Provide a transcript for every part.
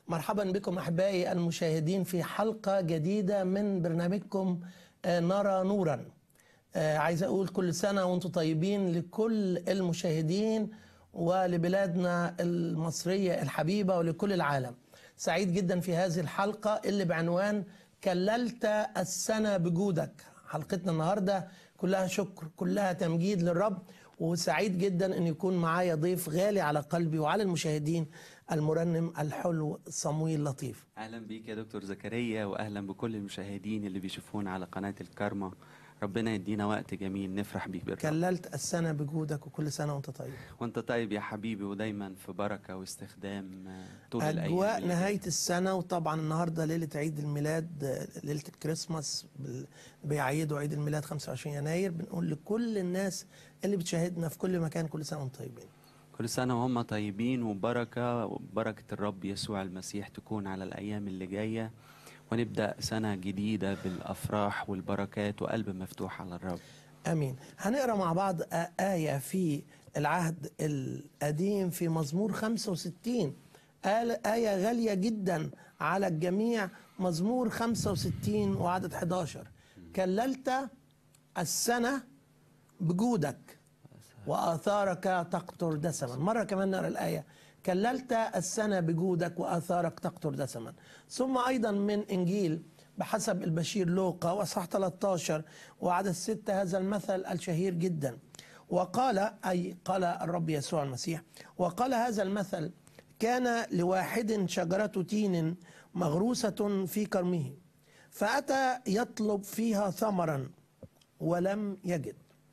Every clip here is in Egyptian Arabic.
مرحبا بكم احبائي المشاهدين في حلقه جديده من برنامجكم آه، نرى نورا آه، عايز اقول كل سنه وانتم طيبين لكل المشاهدين ولبلادنا المصريه الحبيبه ولكل العالم سعيد جدا في هذه الحلقه اللي بعنوان كللت السنه بجودك حلقتنا النهارده كلها شكر كلها تمجيد للرب وسعيد جدا ان يكون معايا ضيف غالي على قلبي وعلى المشاهدين المرنم الحلو صمويل لطيف اهلا بيك يا دكتور زكريا واهلا بكل المشاهدين اللي بيشوفونا على قناه الكارما ربنا يدينا وقت جميل نفرح بيه بالرب كللت السنه بجودك وكل سنه وانت طيب وانت طيب يا حبيبي ودايما في بركه واستخدام آه، طول الايام اجواء اللي نهايه السنه وطبعا النهارده ليله عيد الميلاد آه، ليله الكريسماس بال- بيعيدوا عيد الميلاد 25 يناير بنقول لكل الناس اللي بتشاهدنا في كل مكان كل سنه وانتم طيبين كل سنه وهم طيبين وبركه وبركه الرب يسوع المسيح تكون على الايام اللي جايه ونبدا سنه جديده بالافراح والبركات وقلب مفتوح على الرب امين هنقرا مع بعض آ- ايه في العهد القديم في مزمور 65 آل- ايه غاليه جدا على الجميع مزمور 65 وعدد 11 كللت السنه بجودك واثارك تقطر دسما مره كمان نقرا الايه كللت السنه بجودك واثارك تقطر دسما ثم ايضا من انجيل بحسب البشير لوقا واصحاح 13 وعدد 6 هذا المثل الشهير جدا وقال اي قال الرب يسوع المسيح وقال هذا المثل كان لواحد شجره تين مغروسه في كرمه فاتى يطلب فيها ثمرا ولم يجد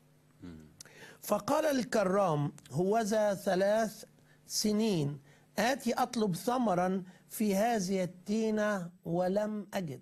فقال الكرام هوذا ثلاث سنين آتي أطلب ثمرا في هذه التينة ولم أجد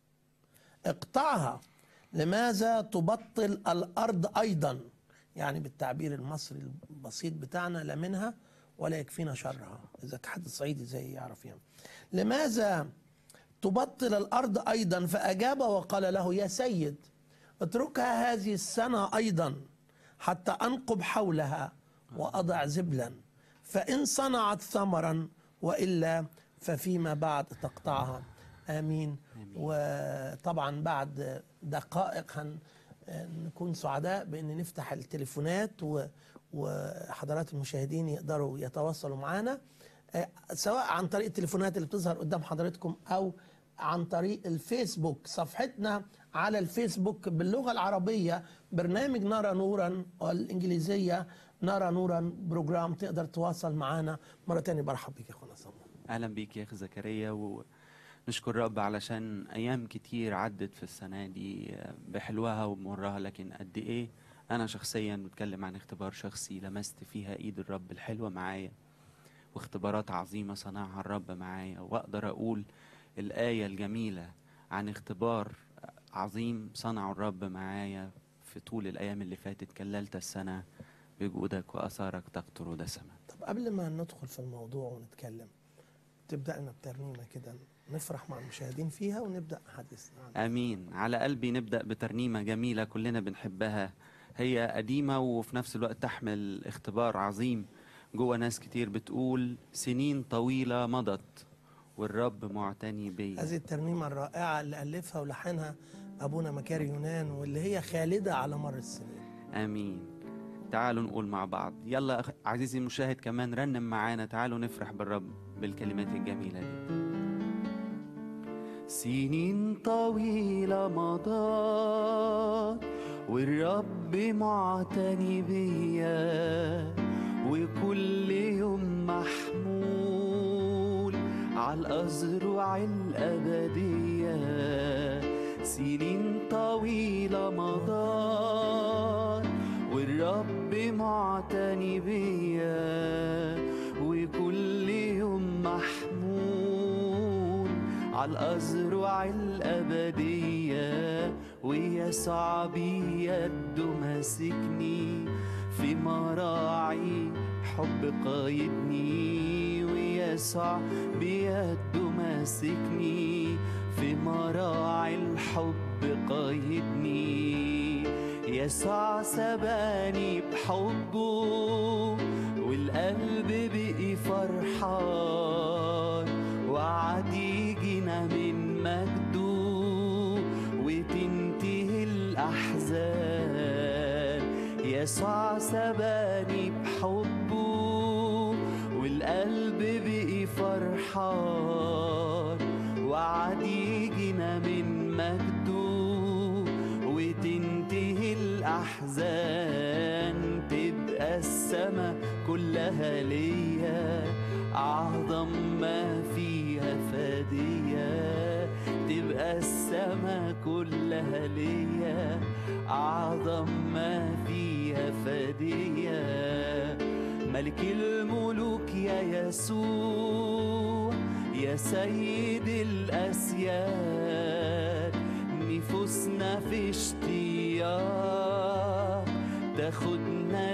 اقطعها لماذا تبطل الأرض أيضا يعني بالتعبير المصري البسيط بتاعنا لا منها ولا يكفينا شرها إذا كان حد صعيدي زي يعرف يعني لماذا تبطل الأرض أيضا فأجاب وقال له يا سيد اتركها هذه السنة أيضا حتى أنقب حولها وأضع زبلا فإن صنعت ثمرا وإلا ففيما بعد تقطعها آمين وطبعا بعد دقائق هن نكون سعداء بأن نفتح التليفونات و وحضرات المشاهدين يقدروا يتواصلوا معنا آه، سواء عن طريق التليفونات اللي بتظهر قدام حضراتكم أو عن طريق الفيسبوك صفحتنا على الفيسبوك باللغة العربية برنامج نرى نورا والإنجليزية نرى نورا بروجرام تقدر تواصل معنا مرة تانية برحب بك يا أخونا صمم اهلا بيك يا اخي زكريا ونشكر الرب علشان ايام كتير عدت في السنه دي بحلوها وبمرها لكن قد ايه انا شخصيا بتكلم عن اختبار شخصي لمست فيها ايد الرب الحلوه معايا واختبارات عظيمه صنعها الرب معايا واقدر اقول الايه الجميله عن اختبار عظيم صنعه الرب معايا في طول الايام اللي فاتت كللت السنه بجودك واثارك تقطر دسما طب قبل ما ندخل في الموضوع ونتكلم تبدأ لنا بترنيمة كده نفرح مع المشاهدين فيها ونبدأ حديثنا عنها. امين على قلبي نبدا بترنيمه جميله كلنا بنحبها هي قديمه وفي نفس الوقت تحمل اختبار عظيم جوه ناس كتير بتقول سنين طويله مضت والرب معتني بيا هذه الترنيمة الرائعة اللي ألفها ولحنها أبونا مكاري يونان واللي هي خالدة على مر السنين امين تعالوا نقول مع بعض يلا أخ- عزيزي المشاهد كمان رنم معانا تعالوا نفرح بالرب بالكلمات الجميله دي سنين طويلة مضت والرب معتني بيا وكل يوم محمول على الأزرع الأبدية سنين طويلة مضت والرب معتني بيا وكل يوم محمول على الأزرع الأبدية ويسوع بيده ماسكني في مراعي حب قايدني ويسوع بيده ماسكني في مراعي الحب قايدني يسوع سباني بحبه والقلب بقي فرحان وعلى يسوع سباني بحبه والقلب بقي فرحان وعد يجينا من مجده وتنتهي الأحزان تبقى السما كلها ليا أعظم ما فيها فدية تبقى السما كلها ليا أعظم ما فيها فدية ملك الملوك يا يسوع يا سيد الأسياد نفوسنا في اشتياق تاخدنا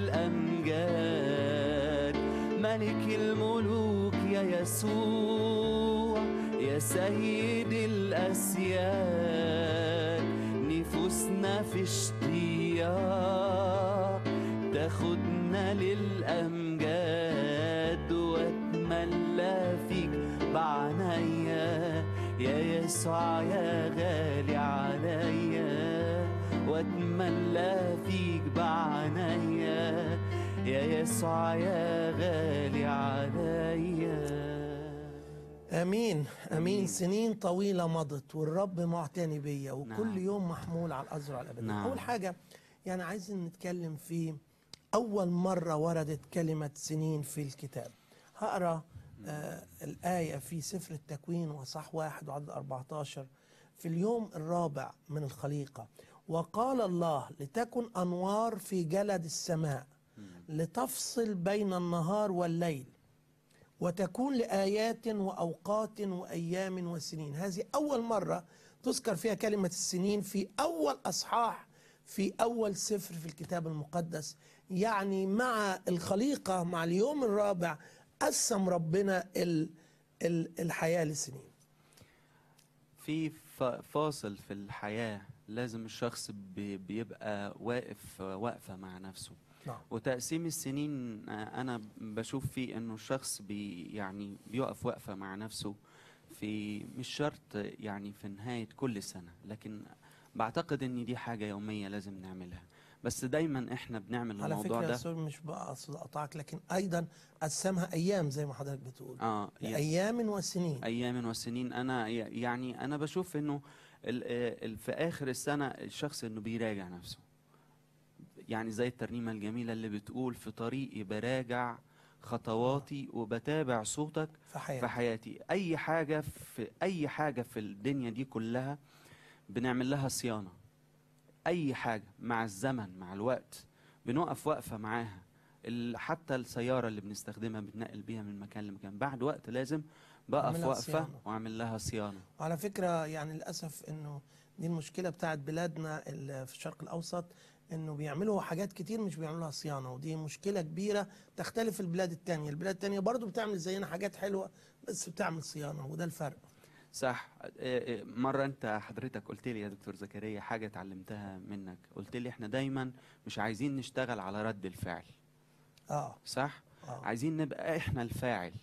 للأمجاد ملك الملوك يا يسوع يا سيد الأسياد نفوسنا في اشتياق تاخدنا للأمجاد واتملى فيك بعنايا يا يسوع يا غالي عليا واتملى فيك بعنايا يا يسوع يا غالي عليا امين امين آمين. سنين طويله مضت والرب معتني بيا وكل نعم. يوم محمول على الازرع الابدي نعم. اول حاجه يعني عايزين نتكلم في اول مره وردت كلمه سنين في الكتاب هقرا آه الايه في سفر التكوين وصح واحد وعدد 14 في اليوم الرابع من الخليقه وقال الله لتكن انوار في جلد السماء لتفصل بين النهار والليل وتكون لآيات وأوقات وأيام وسنين هذه أول مرة تذكر فيها كلمة السنين في أول أصحاح في أول سفر في الكتاب المقدس يعني مع الخليقة مع اليوم الرابع قسم ربنا ال ال الحياة لسنين في ف- فاصل في الحياة لازم الشخص بي- بيبقى واقف واقفة مع نفسه نعم وتقسيم السنين آه، أنا بشوف فيه إنه الشخص بي يعني بيقف وقفة مع نفسه في مش شرط يعني في نهاية كل سنة لكن بعتقد إن دي حاجة يومية لازم نعملها بس دايما إحنا بنعمل على الموضوع فكرة يا ده سوري مش بقصد أقطعك لكن أيضا قسمها أيام زي ما حضرتك بتقول اه يس. أيام وسنين ايام وسنين انا ي- يعني انا بشوف انه ال- آه، ال- في اخر السنه الشخص انه بيراجع نفسه يعني زي الترنيمه الجميله اللي بتقول في طريقي براجع خطواتي وبتابع صوتك في حياتي في حياتي اي حاجه في اي حاجه في الدنيا دي كلها بنعمل لها صيانه اي حاجه مع الزمن مع الوقت بنقف وقفه معاها ال- حتى السياره اللي بنستخدمها بننقل بيها من مكان لمكان بعد وقت لازم بقف نعملها وقفه صيانة. واعمل لها صيانه وعلى فكرة يعني للأسف إنه دي المشكلة بتاعت بلادنا ال- في الشرق الأوسط إنه بيعملوا حاجات كتير مش بيعملوها صيانة ودي مشكلة كبيرة تختلف البلاد التانية البلاد التانية برضو بتعمل زينا حاجات حلوة بس بتعمل صيانة وده الفرق صح آه، آه، مرة أنت حضرتك قلت لي يا دكتور زكريا حاجة اتعلمتها منك قلت لي إحنا دايما مش عايزين نشتغل على رد الفعل آه صح؟ آه عايزين نبقى إحنا الفاعل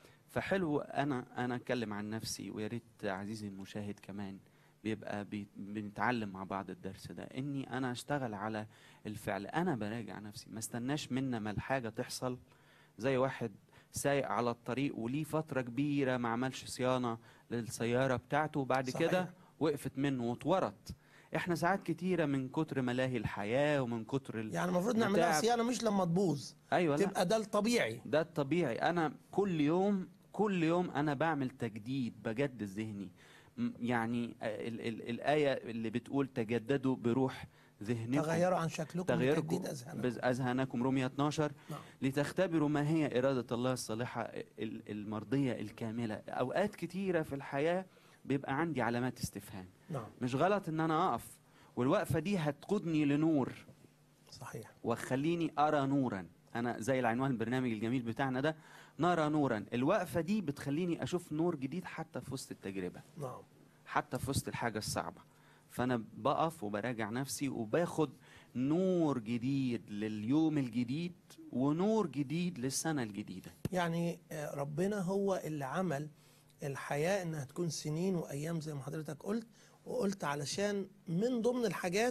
فحلو أنا أنا أتكلم عن نفسي ويا ريت عزيزي المشاهد كمان بيبقى بي بنتعلم مع بعض الدرس ده إني أنا أشتغل على الفعل أنا براجع نفسي ما استناش منا ما الحاجة تحصل زي واحد سايق على الطريق وليه فترة كبيرة ما عملش صيانة للسيارة بتاعته وبعد صحيح. كده وقفت منه واتورط احنا ساعات كتيرة من كتر ملاهي الحياة ومن كتر ال... يعني المفروض نعملها متاعب. صيانة مش لما تبوظ ايوه لا تبقى ده الطبيعي ده الطبيعي انا كل يوم كل يوم انا بعمل تجديد بجدد ذهني م- يعني ال ال الآية اللي بتقول تجددوا بروح ذهنكم تغيروا عن شكلكم تغيركم بتجديد أذهانكم بز- أذهانكم رومية 12 نعم. لتختبروا ما هي إرادة الله الصالحة ال- المرضية الكاملة أوقات كتيرة في الحياة بيبقى عندي علامات استفهام نعم مش غلط إن أنا أقف والوقفة دي هتقودني لنور صحيح وخليني أرى نورا أنا زي العنوان البرنامج الجميل بتاعنا ده نرى نورا الوقفة دي بتخليني أشوف نور جديد حتى في وسط التجربة نعم حتى في وسط الحاجة الصعبة فأنا بقف وبراجع نفسي وباخد نور جديد لليوم الجديد ونور جديد للسنة الجديدة يعني آه، ربنا هو اللي عمل الحياة انها تكون سنين وايام زي ما حضرتك قلت وقلت علشان من ضمن الحاجات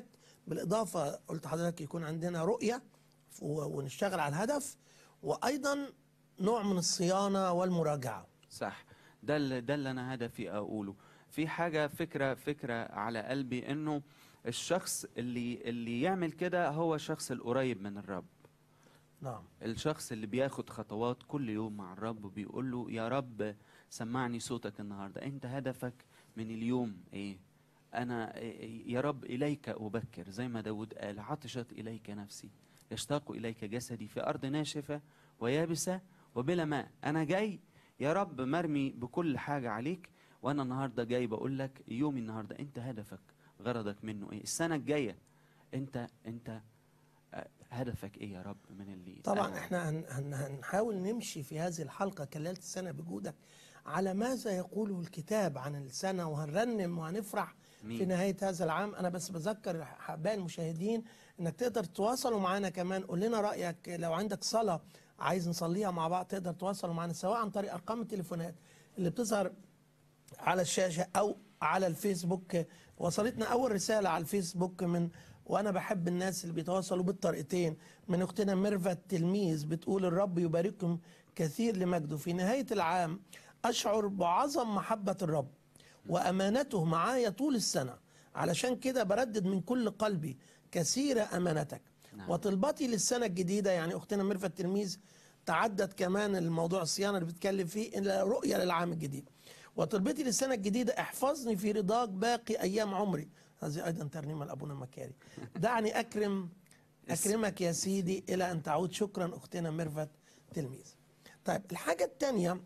بالاضافه قلت لحضرتك يكون عندنا رؤيه و- ونشتغل على الهدف وايضا نوع من الصيانه والمراجعه صح ده اللي ده اللي انا هدفي اقوله في حاجه فكره فكره على قلبي انه الشخص اللي اللي يعمل كده هو الشخص القريب من الرب نعم الشخص اللي بياخد خطوات كل يوم مع الرب وبيقول له يا رب سمعني صوتك النهارده انت هدفك من اليوم ايه انا يا رب اليك ابكر زي ما داود قال عطشت اليك نفسي يشتاق اليك جسدي في ارض ناشفه ويابسه وبلا ماء انا جاي يا رب مرمي بكل حاجه عليك وانا النهارده جاي بقول لك يومي النهارده انت هدفك غرضك منه ايه السنه الجايه انت انت آه، هدفك ايه يا رب من اللي طبعا أنا- احنا هن هن هنحاول نمشي في هذه الحلقه كليله السنه بجودك على ماذا يقوله الكتاب عن السنه وهنرنم وهنفرح في مين؟ نهايه هذا العام انا بس بذكر احباء المشاهدين انك تقدر تتواصلوا معنا كمان قول لنا رايك لو عندك صلاه عايز نصليها مع بعض تقدر تتواصلوا معنا سواء عن طريق ارقام التليفونات اللي بتظهر على الشاشه او على الفيسبوك وصلتنا اول رساله على الفيسبوك من وانا بحب الناس اللي بيتواصلوا بالطريقتين من اختنا ميرفت تلميذ بتقول الرب يبارككم كثير لمجده في نهايه العام اشعر بعظم محبه الرب وامانته معايا طول السنه علشان كده بردد من كل قلبي كثيره امانتك نعم. وطلبتي للسنه الجديده يعني اختنا ميرفت تلميذ تعدد كمان الموضوع الصيانه اللي بتتكلم فيه الى رؤيه للعام الجديد وطلبتي للسنه الجديده احفظني في رضاك باقي ايام عمري هذه ايضا ترنيمه لابونا مكاري دعني اكرم اكرمك يا سيدي الى ان تعود شكرا اختنا ميرفت تلميذ طيب الحاجه الثانيه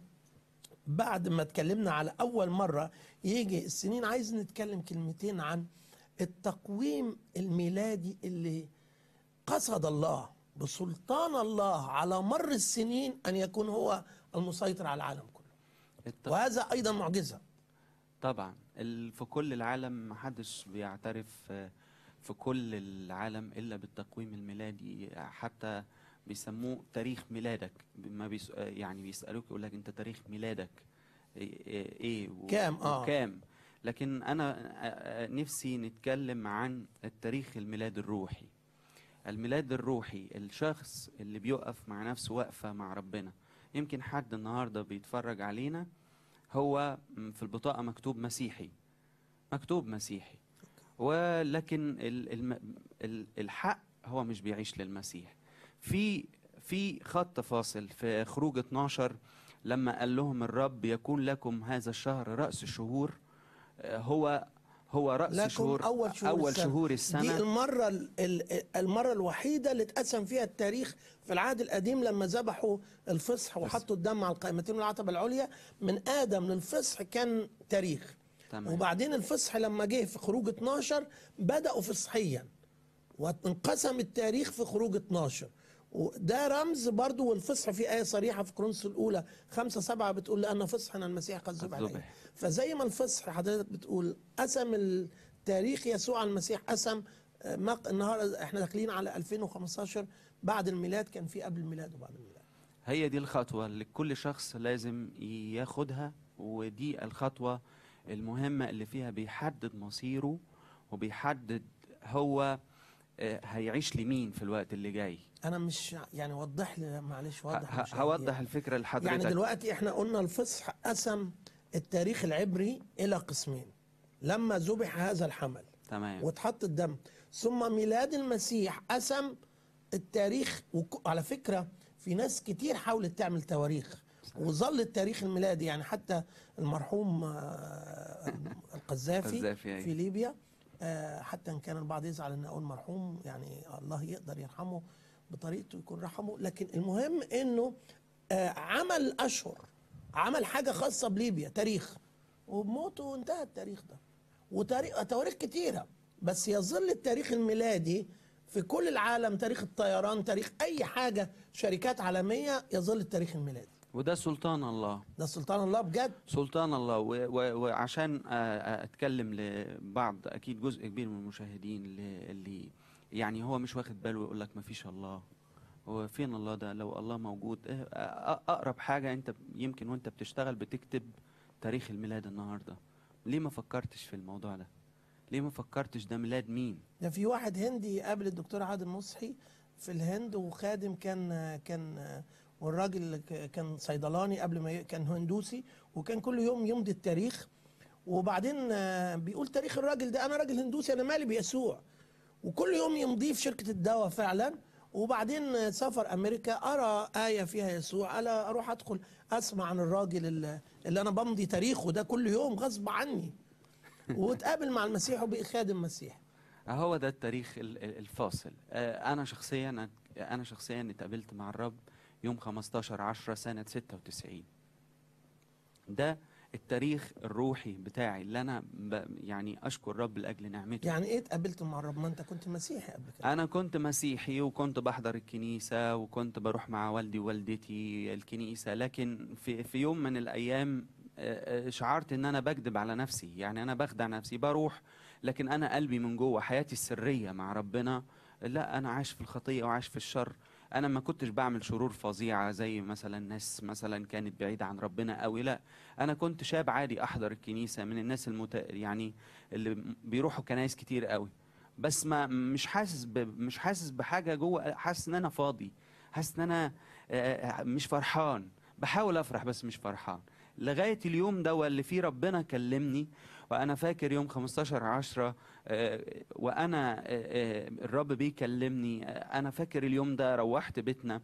بعد ما اتكلمنا على اول مره يجي السنين عايز نتكلم كلمتين عن التقويم الميلادي اللي قصد الله بسلطان الله على مر السنين ان يكون هو المسيطر على العالم كله الت- وهذا ايضا معجزه طبعا ال- في كل العالم محدش بيعترف آه، في كل العالم الا بالتقويم الميلادي حتى بيسموه تاريخ ميلادك ما بيس... آه، يعني بيسالوك يقول لك انت تاريخ ميلادك ايه, إيه, إيه و- كام؟ آه. وكام لكن انا آه، آه، نفسي نتكلم عن التاريخ الميلاد الروحي الميلاد الروحي الشخص اللي بيقف مع نفسه واقفه مع ربنا يمكن حد النهارده بيتفرج علينا هو م- في البطاقة مكتوب مسيحي مكتوب مسيحي ولكن ال- الم- ال- الحق هو مش بيعيش للمسيح في في خط فاصل في خروج 12 لما قال لهم الرب يكون لكم هذا الشهر رأس الشهور آه، هو هو رأس لكم شهور اول شهور أول السنة. شهور دي السنة المره ال- ال- المره الوحيده اللي اتقسم فيها التاريخ في العهد القديم لما ذبحوا الفصح وحطوا الدم على القائمتين والعتبه العليا من ادم للفصح كان تاريخ تمام وبعدين الفصح لما جه في خروج 12 بدأوا فصحيا وانقسم التاريخ في خروج 12 وده رمز برضو والفصح في آية صريحة في كورنثوس الأولى خمسة سبعة بتقول لأن فصحنا المسيح قد ذبح ذبح. عليه فزي ما الفصح حضرتك بتقول قسم التاريخ يسوع المسيح قسم آه، ما النهارده احنا داخلين على 2015 بعد الميلاد كان في قبل الميلاد وبعد الميلاد هي دي الخطوة اللي كل شخص لازم ياخدها ودي الخطوة المهمة اللي فيها بيحدد مصيره وبيحدد هو آه، هيعيش لمين في الوقت اللي جاي انا مش يعني وضح لي معلش ه- وضح ه- للمشاهدين. هوضح الفكرة يعني لحضرتك دلوقتي احنا قلنا الفصح قسم التاريخ العبري الى قسمين لما ذبح هذا الحمل تمام واتحط الدم ثم ميلاد المسيح قسم التاريخ وك... على فكره في ناس كتير حاولت تعمل تواريخ وظل التاريخ الميلادي يعني حتى المرحوم آه، القذافي القذافي، أيوة. في ليبيا آه، حتى ان كان البعض يزعل ان اقول مرحوم يعني الله يقدر يرحمه بطريقته يكون رحمه لكن المهم انه آه، عمل اشهر عمل حاجه خاصه بليبيا تاريخ وبموته انتهى التاريخ ده وتاريخ تواريخ كتيره بس يظل التاريخ الميلادي في كل العالم تاريخ الطيران تاريخ اي حاجه شركات عالميه يظل التاريخ الميلادي وده سلطان الله ده سلطان الله بجد سلطان الله و- و- وعشان آه، آه، اتكلم لبعض اكيد جزء كبير من المشاهدين اللي, اللي يعني هو مش واخد باله يقول لك ما فيش الله هو فين الله ده لو الله موجود إيه، آه، اقرب حاجه انت يمكن وانت بتشتغل بتكتب تاريخ الميلاد النهارده ليه ما فكرتش في الموضوع ده ليه ما فكرتش ده ميلاد مين ده في واحد هندي قابل الدكتور عادل مصحي في الهند وخادم كان كان والراجل ك- كان صيدلاني قبل ما ي- كان هندوسي وكان كل يوم يمضي التاريخ وبعدين آه، بيقول تاريخ الراجل ده انا راجل هندوسي انا مالي بيسوع وكل يوم يمضيه في شركه الدواء فعلا وبعدين آه، سافر امريكا ارى ايه فيها يسوع الا اروح ادخل اسمع عن الراجل اللي, اللي انا بمضي تاريخه ده كل يوم غصب عني واتقابل مع المسيح وبقي خادم مسيح هو ده التاريخ ال- ال- الفاصل آه، انا شخصيا انا شخصيا اتقابلت مع الرب يوم 15 10 سنه 96 ده التاريخ الروحي بتاعي اللي انا ب يعني اشكر رب لاجل نعمته يعني ايه اتقابلت مع الرب ما انت كنت مسيحي قبل كده انا كنت مسيحي وكنت بحضر الكنيسه وكنت بروح مع والدي ووالدتي الكنيسه لكن في في يوم من الايام آه، آه، شعرت ان انا بكذب على نفسي يعني انا بخدع نفسي بروح لكن انا قلبي من جوه حياتي السريه مع ربنا لا انا عايش في الخطيه وعايش في الشر انا ما كنتش بعمل شرور فظيعه زي مثلا ناس مثلا كانت بعيده عن ربنا قوي لا انا كنت شاب عادي احضر الكنيسه من الناس المت... يعني اللي بيروحوا كنايس كتير قوي بس ما مش حاسس ب... مش حاسس بحاجه جوه حاسس ان انا فاضي حاسس ان انا آه، مش فرحان بحاول افرح بس مش فرحان لغايه اليوم ده اللي فيه ربنا كلمني وانا فاكر يوم 15 10 وانا آه، آه، الرب بيكلمني آه، انا فاكر اليوم ده روحت بيتنا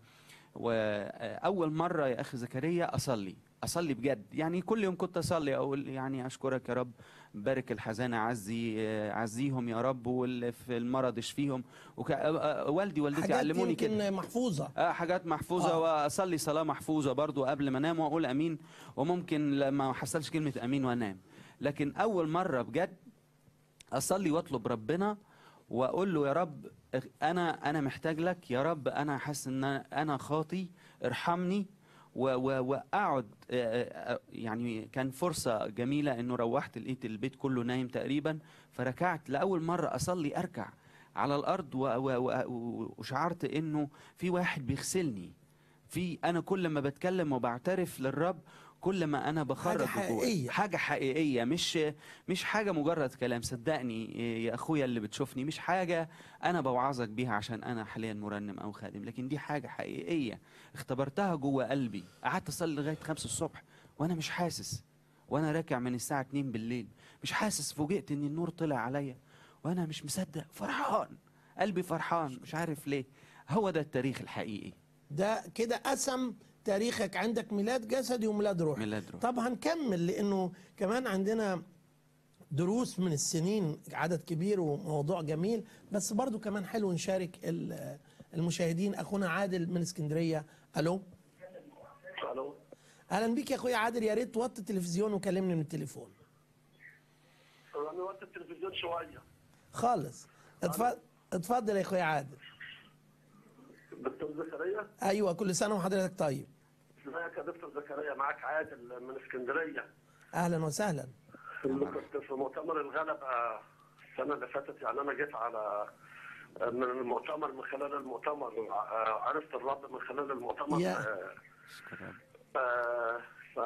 واول مره يا اخي زكريا اصلي اصلي بجد يعني كل يوم كنت اصلي اقول يعني اشكرك يا رب بارك الحزانه عزي آه، عزيهم يا رب واللي في المرض اشفيهم وك... آه، آه، والدي والدتي حاجات علموني كده يمكن محفوظه اه حاجات محفوظه آه. واصلي صلاه محفوظه برضو قبل ما انام واقول امين وممكن لما ما احصلش كلمه امين وانام لكن اول مره بجد اصلي واطلب ربنا واقول له يا رب انا انا محتاج لك يا رب انا حاسس ان انا خاطي ارحمني و- و- واقعد آه، آه، يعني كان فرصه جميله انه روحت لقيت البيت كله نايم تقريبا فركعت لاول مره اصلي اركع على الارض و- و- و- وشعرت انه في واحد بيغسلني في انا كل ما بتكلم وبعترف للرب كل ما انا بخرج حاجة جوه. حقيقية. حاجه حقيقيه مش مش حاجه مجرد كلام صدقني يا اخويا اللي بتشوفني مش حاجه انا بوعظك بيها عشان انا حاليا مرنم او خادم لكن دي حاجه حقيقيه اختبرتها جوه قلبي قعدت اصلي لغايه خمسة الصبح وانا مش حاسس وانا راكع من الساعه 2 بالليل مش حاسس فوجئت ان النور طلع عليا وانا مش مصدق فرحان قلبي فرحان مش عارف ليه هو ده التاريخ الحقيقي ده كده قسم تاريخك عندك ميلاد جسدي وميلاد روحي ميلاد روح طب هنكمل لانه كمان عندنا دروس من السنين عدد كبير وموضوع جميل بس برضو كمان حلو نشارك ال- المشاهدين اخونا عادل من اسكندريه الو الو اهلا بيك يا اخويا عادل يا ريت توطي التلفزيون وكلمني من التليفون انا وقت التلفزيون شويه خالص اتفضل اتفضل يا اخويا عادل دكتور زكريا ايوه كل سنه وحضرتك طيب ازيك يا دكتور زكريا معاك عادل من اسكندريه اهلا وسهلا اللي كنت في مؤتمر الغلبه السنه اللي فاتت يعني انا جيت على من المؤتمر من خلال المؤتمر آه، عرفت الرب من خلال المؤتمر يا. آه، اشكر رب آه، ف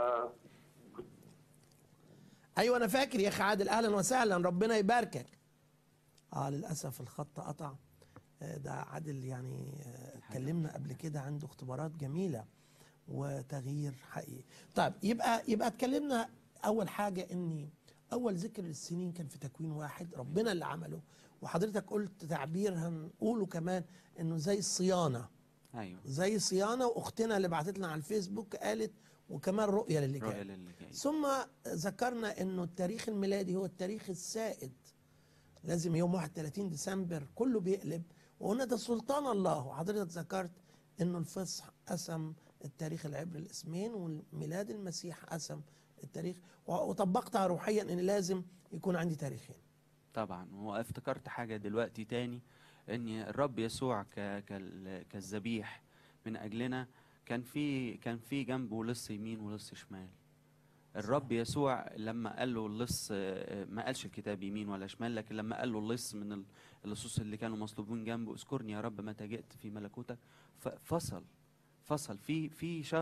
ايوه انا فاكر يا اخي عادل اهلا وسهلا ربنا يباركك اه للاسف الخط قطع آه، ده عادل يعني آه، كلمنا قبل كده عنده اختبارات جميله وتغيير حقيقي طيب يبقى يبقى اتكلمنا اول حاجه اني اول ذكر للسنين كان في تكوين واحد ربنا اللي عمله وحضرتك قلت تعبير هنقوله كمان انه زي الصيانه ايوه زي صيانه واختنا اللي بعتت لنا على الفيسبوك قالت وكمان رؤيه للي جاي رؤية للي جاي ثم ذكرنا انه التاريخ الميلادي هو التاريخ السائد لازم يوم 31 ديسمبر كله بيقلب وهنا ده سلطان الله وحضرتك ذكرت انه الفصح قسم التاريخ العبري الاسمين والميلاد المسيح قسم التاريخ وطبقتها روحيا ان لازم يكون عندي تاريخين طبعا وافتكرت حاجة دلوقتي تاني ان الرب يسوع ك... كال... كالذبيح من اجلنا كان في كان في جنبه لص يمين ولص شمال الرب يسوع لما قال له اللص آه، ما قالش الكتاب يمين ولا شمال لكن لما قال له اللص من ال- اللصوص اللي كانوا مصلوبين جنبه اذكرني يا رب متى جئت في ملكوتك ف- فصل فصل في في شخ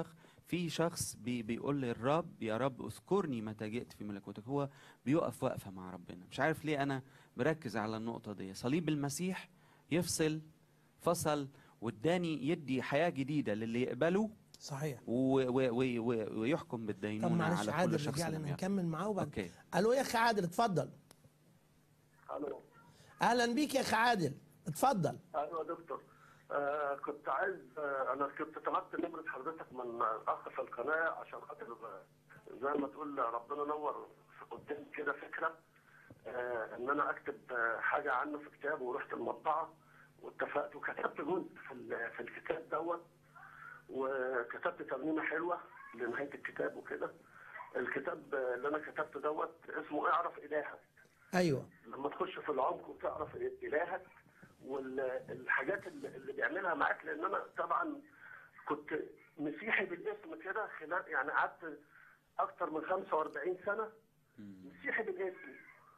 في شخص بي بيقول للرب يا رب اذكرني متى جئت في ملكوتك هو بيقف وقفه مع ربنا مش عارف ليه انا بركز على النقطه دي صليب المسيح يفصل فصل واداني يدي حياه جديده للي يقبله صحيح و- و- و- و- ويحكم طب بالدينونه معلش على كل عادل شخص رجع لم لنا يقبل. نكمل معاه وبعد اوكي الو يا اخي عادل اتفضل الو اهلا بيك يا اخي عادل اتفضل ايوه يا دكتور آه كنت عايز آه انا كنت طلبت نمره حضرتك من اخ في القناه عشان خاطر آه، زي ما تقول ربنا نور في قدامي كده فكره آه ان انا اكتب آه حاجه عنه في كتاب ورحت المطبعه واتفقت وكتبت جزء في ال- في الكتاب دوت وكتبت ترنيمه حلوه لنهايه الكتاب وكده الكتاب آه، اللي انا كتبته دوت اسمه اعرف الهك ايوه لما تخش في العمق وتعرف الهك والحاجات اللي اللي بيعملها معاك لان انا طبعا كنت مسيحي بالاسم كده خلال يعني قعدت اكتر من 45 سنه مسيحي بالاسم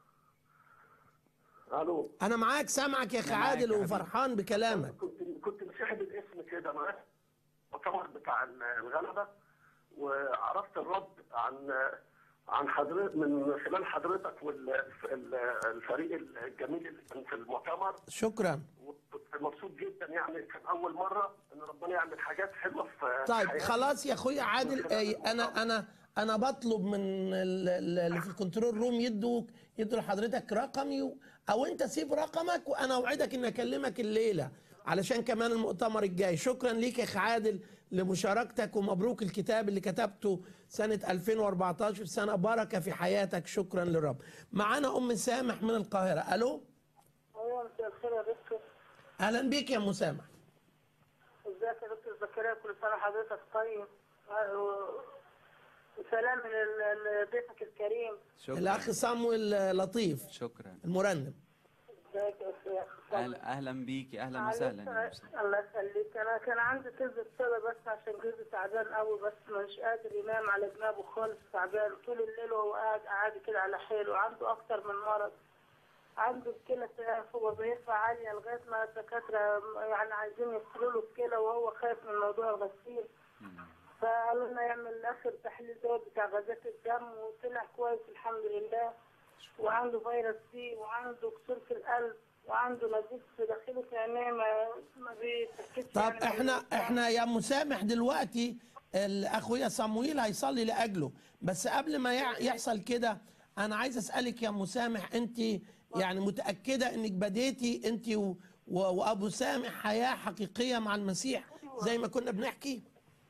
الو انا معاك سامعك يا اخي أنا معاك عادل يا حبيبي. وفرحان بكلامك كنت كنت مسيحي بالاسم كده معاك المؤتمر بتاع الغلبه وعرفت الرب عن عن حضرتك من خلال حضرتك والفريق الجميل اللي كان في المؤتمر شكرا وكنت مبسوط جدا يعني كان اول مره ان ربنا يعمل حاجات حلوه في طيب حياتي. خلاص يا اخويا عادل آه، انا انا انا بطلب من ال- ال- اللي في الكنترول روم يدوك يدوا لحضرتك رقمي و- او انت سيب رقمك وانا اوعدك اني اكلمك الليله علشان كمان المؤتمر الجاي شكرا ليك يا اخي عادل لمشاركتك ومبروك الكتاب اللي كتبته سنة 2014 سنة بركة في حياتك شكرا للرب معانا أم سامح من القاهرة ألو ايوه مساء الخير يا دكتور أهلا بيك يا أم سامح ازيك يا دكتور زكريا كل سنه حضرتك طيب و- وسلام ل- لضيفك الكريم شكرا الأخ صامويل لطيف شكرا المرنم ازيك يا شيخ أهلا, اهلا بيكي اهلا معلش، وسهلا يا أستاذ. الله يخليك انا كان عندي كذب صدى بس عشان جوزي تعبان قوي بس مش قادر ينام على جنابه خالص تعبان طول الليل وهو قاعد قاعد كده على حيله وعنده اكتر من مرض عنده الكلى تلف وظيفة عالية لغاية ما الدكاترة يعني عايزين يفصلوا له الكلى وهو خايف من موضوع الغسيل فقالوا لنا يعمل اخر تحليل دوت بتاع غازات الدم وطلع كويس الحمد لله وعنده فيروس سي وعنده كسور في القلب وعنده نزيف في داخله في عينيه ما ما بيتركزش طب يعني احنا ما- احنا يا مسامح دلوقتي ال- اخويا صمويل هيصلي لاجله بس قبل ما يع- يحصل كده انا عايز اسالك يا مسامح انت يعني متاكده انك بديتي انت و- و- وابو سامح حياه حقيقيه مع المسيح زي ما كنا بنحكي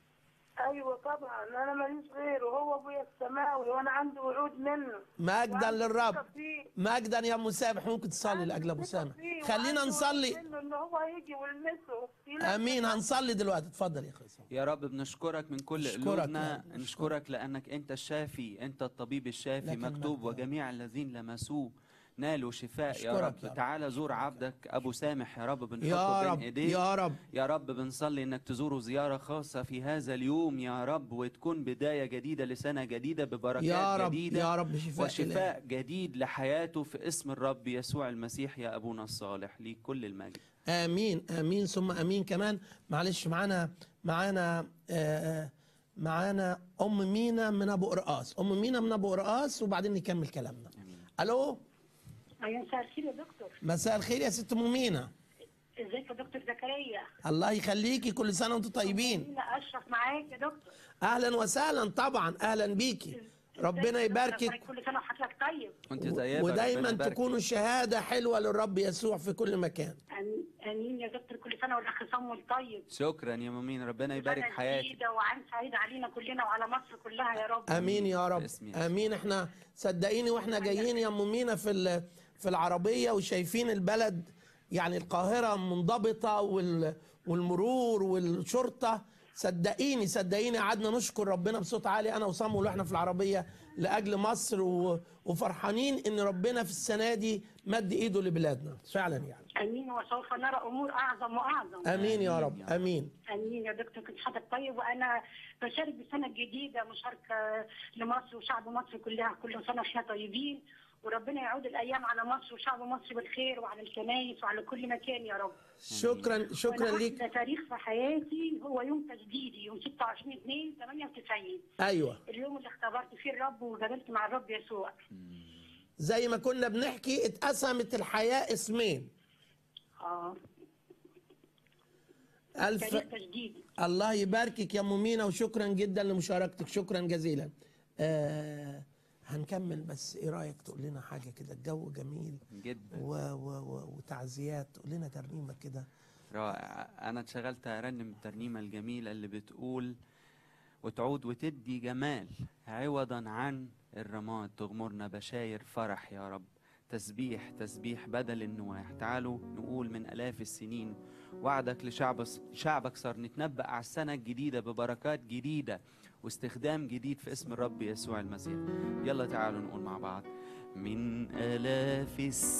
ايوه طبعا انا ماليش غيره هو ابويا السماوي وانا عندي وعود منه مجدا وعندي للرب ثقة فيه. مجدا يا مسامح ممكن تصلي عندي لاجل ابو ثقة سامح فيه خلينا وعندي وعود نصلي منه ان هو هيجي ويلمسه يلمس امين هنصلي دلوقتي اتفضل يا اخويا صمويل. يا رب بنشكرك من كل نشكرك قلوبنا يا رب، نشكرك لانك انت الشافي انت الطبيب الشافي لك مكتوب المجد. وجميع الذين لمسوه نالوا شفاء يا أشكرك رب يا رب. تعالى زور عبدك ابو سامح يا رب يا بنحطه رب بين ايديك يا رب يا رب بنصلي انك تزوره زياره خاصه في هذا اليوم يا رب وتكون بدايه جديده لسنه جديده ببركات يا رب جديده يا رب شفاء وشفاء جديد لحياته في اسم الرب يسوع المسيح يا ابونا الصالح ليك كل المجد امين امين ثم امين كمان معلش معانا معانا آه، معانا ام مينا من ابو قرقاص ام مينا من ابو قرقاص وبعدين نكمل كلامنا الو ايوه مساء الخير يا دكتور مساء الخير يا ست ام مينا ازيك يا دكتور زكريا الله يخليكي كل سنه وانتم طيبين مين اشرف معاك يا دكتور اهلا وسهلا طبعا اهلا بيكي ربنا ازيك يا دكتور؟ يباركك كل سنه وحضرتك طيب وانت طيبه ودايما ربنا يبارك تكونوا شهاده حلوه للرب يسوع في كل مكان آمين- امين يا دكتور كل سنه والاخ صمول طيب شكرا يا مامين ربنا يبارك سنة حياتك جديدة وعام سعيد علينا كلنا وعلى مصر كلها يا رب امين يا رب باسم يسوع. امين احنا صدقيني واحنا جايين يا ام مينا في ال- في العربيه وشايفين البلد يعني القاهره منضبطه وال والمرور والشرطه صدقيني صدقيني قعدنا نشكر ربنا بصوت عالي انا وصامول واحنا في العربيه لاجل مصر و- وفرحانين ان ربنا في السنه دي مد ايده لبلادنا فعلا يعني امين وسوف نرى امور اعظم واعظم امين يا آمين رب يا رب. امين امين يا دكتور كنت حضرتك طيب وانا بشارك بالسنه الجديده مشاركه لمصر وشعب مصر كلها كل سنه واحنا طيبين وربنا يعود الايام على مصر وشعب مصر بالخير وعلى الكنايس وعلى كل مكان يا رب شكرا شكرا وأنا ليك أحلى تاريخ في حياتي هو يوم تجديدي يوم 26 2 98 ايوه اليوم اللي اختبرت فيه الرب وقابلت مع الرب يسوع زي ما كنا بنحكي اتقسمت الحياه اسمين اه الف تاريخ تجديدي الله يباركك يا مؤمنة وشكرا جدا لمشاركتك شكرا جزيلا آه هنكمل بس ايه رايك تقول لنا حاجه كده الجو جميل جدا و و و وتعزيات تقول لنا ترنيمه كده رائع انا اتشغلت ارنم الترنيمه الجميله اللي بتقول وتعود وتدي جمال عوضا عن الرماد تغمرنا بشاير فرح يا رب تسبيح تسبيح بدل النواح تعالوا نقول من الاف السنين وعدك لشعب شعبك صار نتنبأ على السنه الجديده ببركات جديده واستخدام جديد في اسم الرب يسوع المسيح يلا تعالوا نقول مع بعض من آلاف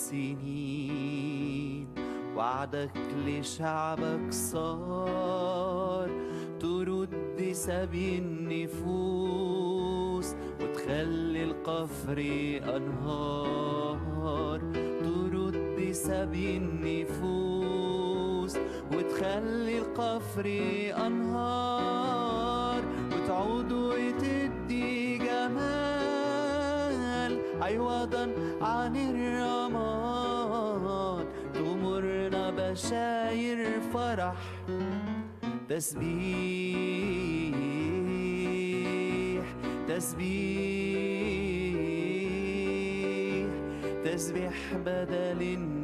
السنين وعدك لشعبك صار ترد سبي النفوس وتخلي القفر أنهار ترد سبي النفوس وتخلي القفر أنهار وتعود وتدي جمال عوضا عن الرماد تغمرنا بشاير فرح تسبيح تسبيح تسبيح بدل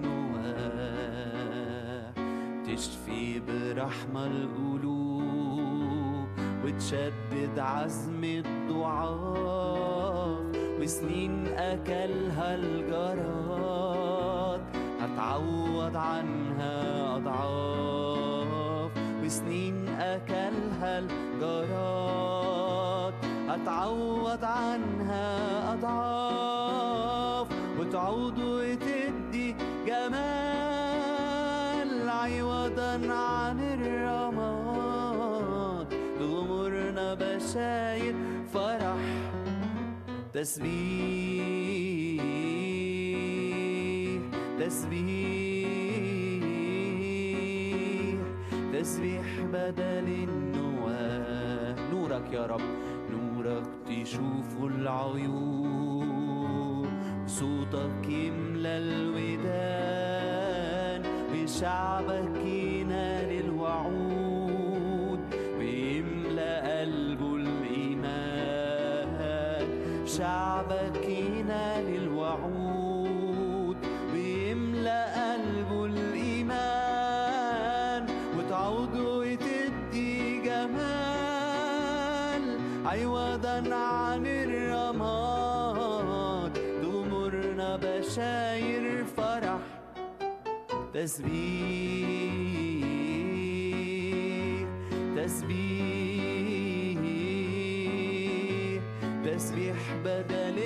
النواح تشفي برحمة القلوب وتشدد عزم الضعاف وسنين أكلها الجراد هتعوض عنها أضعاف وسنين أكلها الجراد هتعوض عنها أضعاف وتعود وتدي جمال عوضا عن الرماد تغمرنا بشاير فرح تسبيح تسبيح تسبيح بدل النواه نورك يا رب نورك تشوف العيون صوتك يملى الودان وشعبك ينال الوعود ويملى قلبه الإيمان شعبك ينال الوعود ويملى قلبه الإيمان وتعود وتدي جمال عوضا عن الرماد تغمرنا بشاير فرح تسبيح تسبيح تسبيح بدل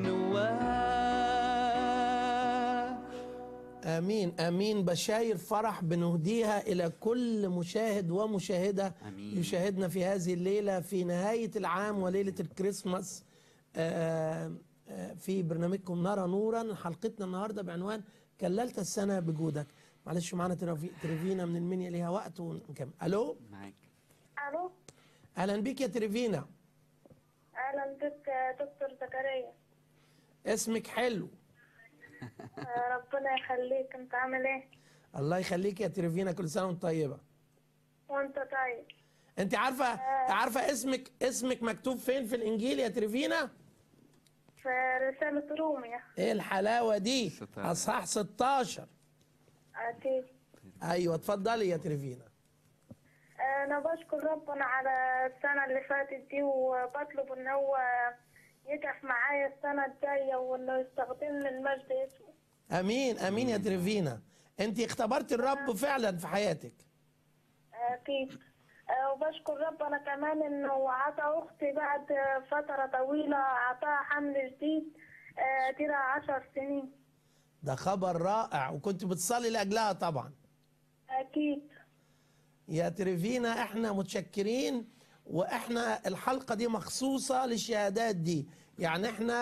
النواه امين امين بشاير فرح بنهديها الى كل مشاهد ومشاهده آمين. يشاهدنا في هذه الليله في نهايه العام وليله الكريسماس آه، آه، في برنامجكم نرى نورا حلقتنا النهارده بعنوان كللت السنه بجودك معلش معانا ترافي- تريفينا من المنيا ليها وقت ونكمل الو معاك الو اهلا بيك يا تريفينا اهلا بك يا دكتور زكريا اسمك حلو آه، ربنا يخليك انت عامل ايه الله يخليك يا تريفينا كل سنه وانت طيبه وانت طيب انت عارفه عارفه اسمك اسمك مكتوب فين في الانجيل يا تريفينا في رسالة روميا ايه الحلاوه دي ستة. اصحاح 16 اكيد ايوه اتفضلي يا تريفينا انا بشكر ربنا على السنة اللي فاتت دي وبطلب ان هو يقف معايا السنة الجاية وانه يستخدمني المجد اسمه امين امين يا تريفينا انت اختبرت الرب فعلا في حياتك اكيد آه، وبشكر ربنا كمان انه عطى اختي بعد فترة طويلة عطاها حمل جديد آه، دي لها عشر سنين ده خبر رائع وكنت بتصلي لاجلها طبعا اكيد يا تريفينا احنا متشكرين واحنا الحلقه دي مخصوصه للشهادات دي يعني احنا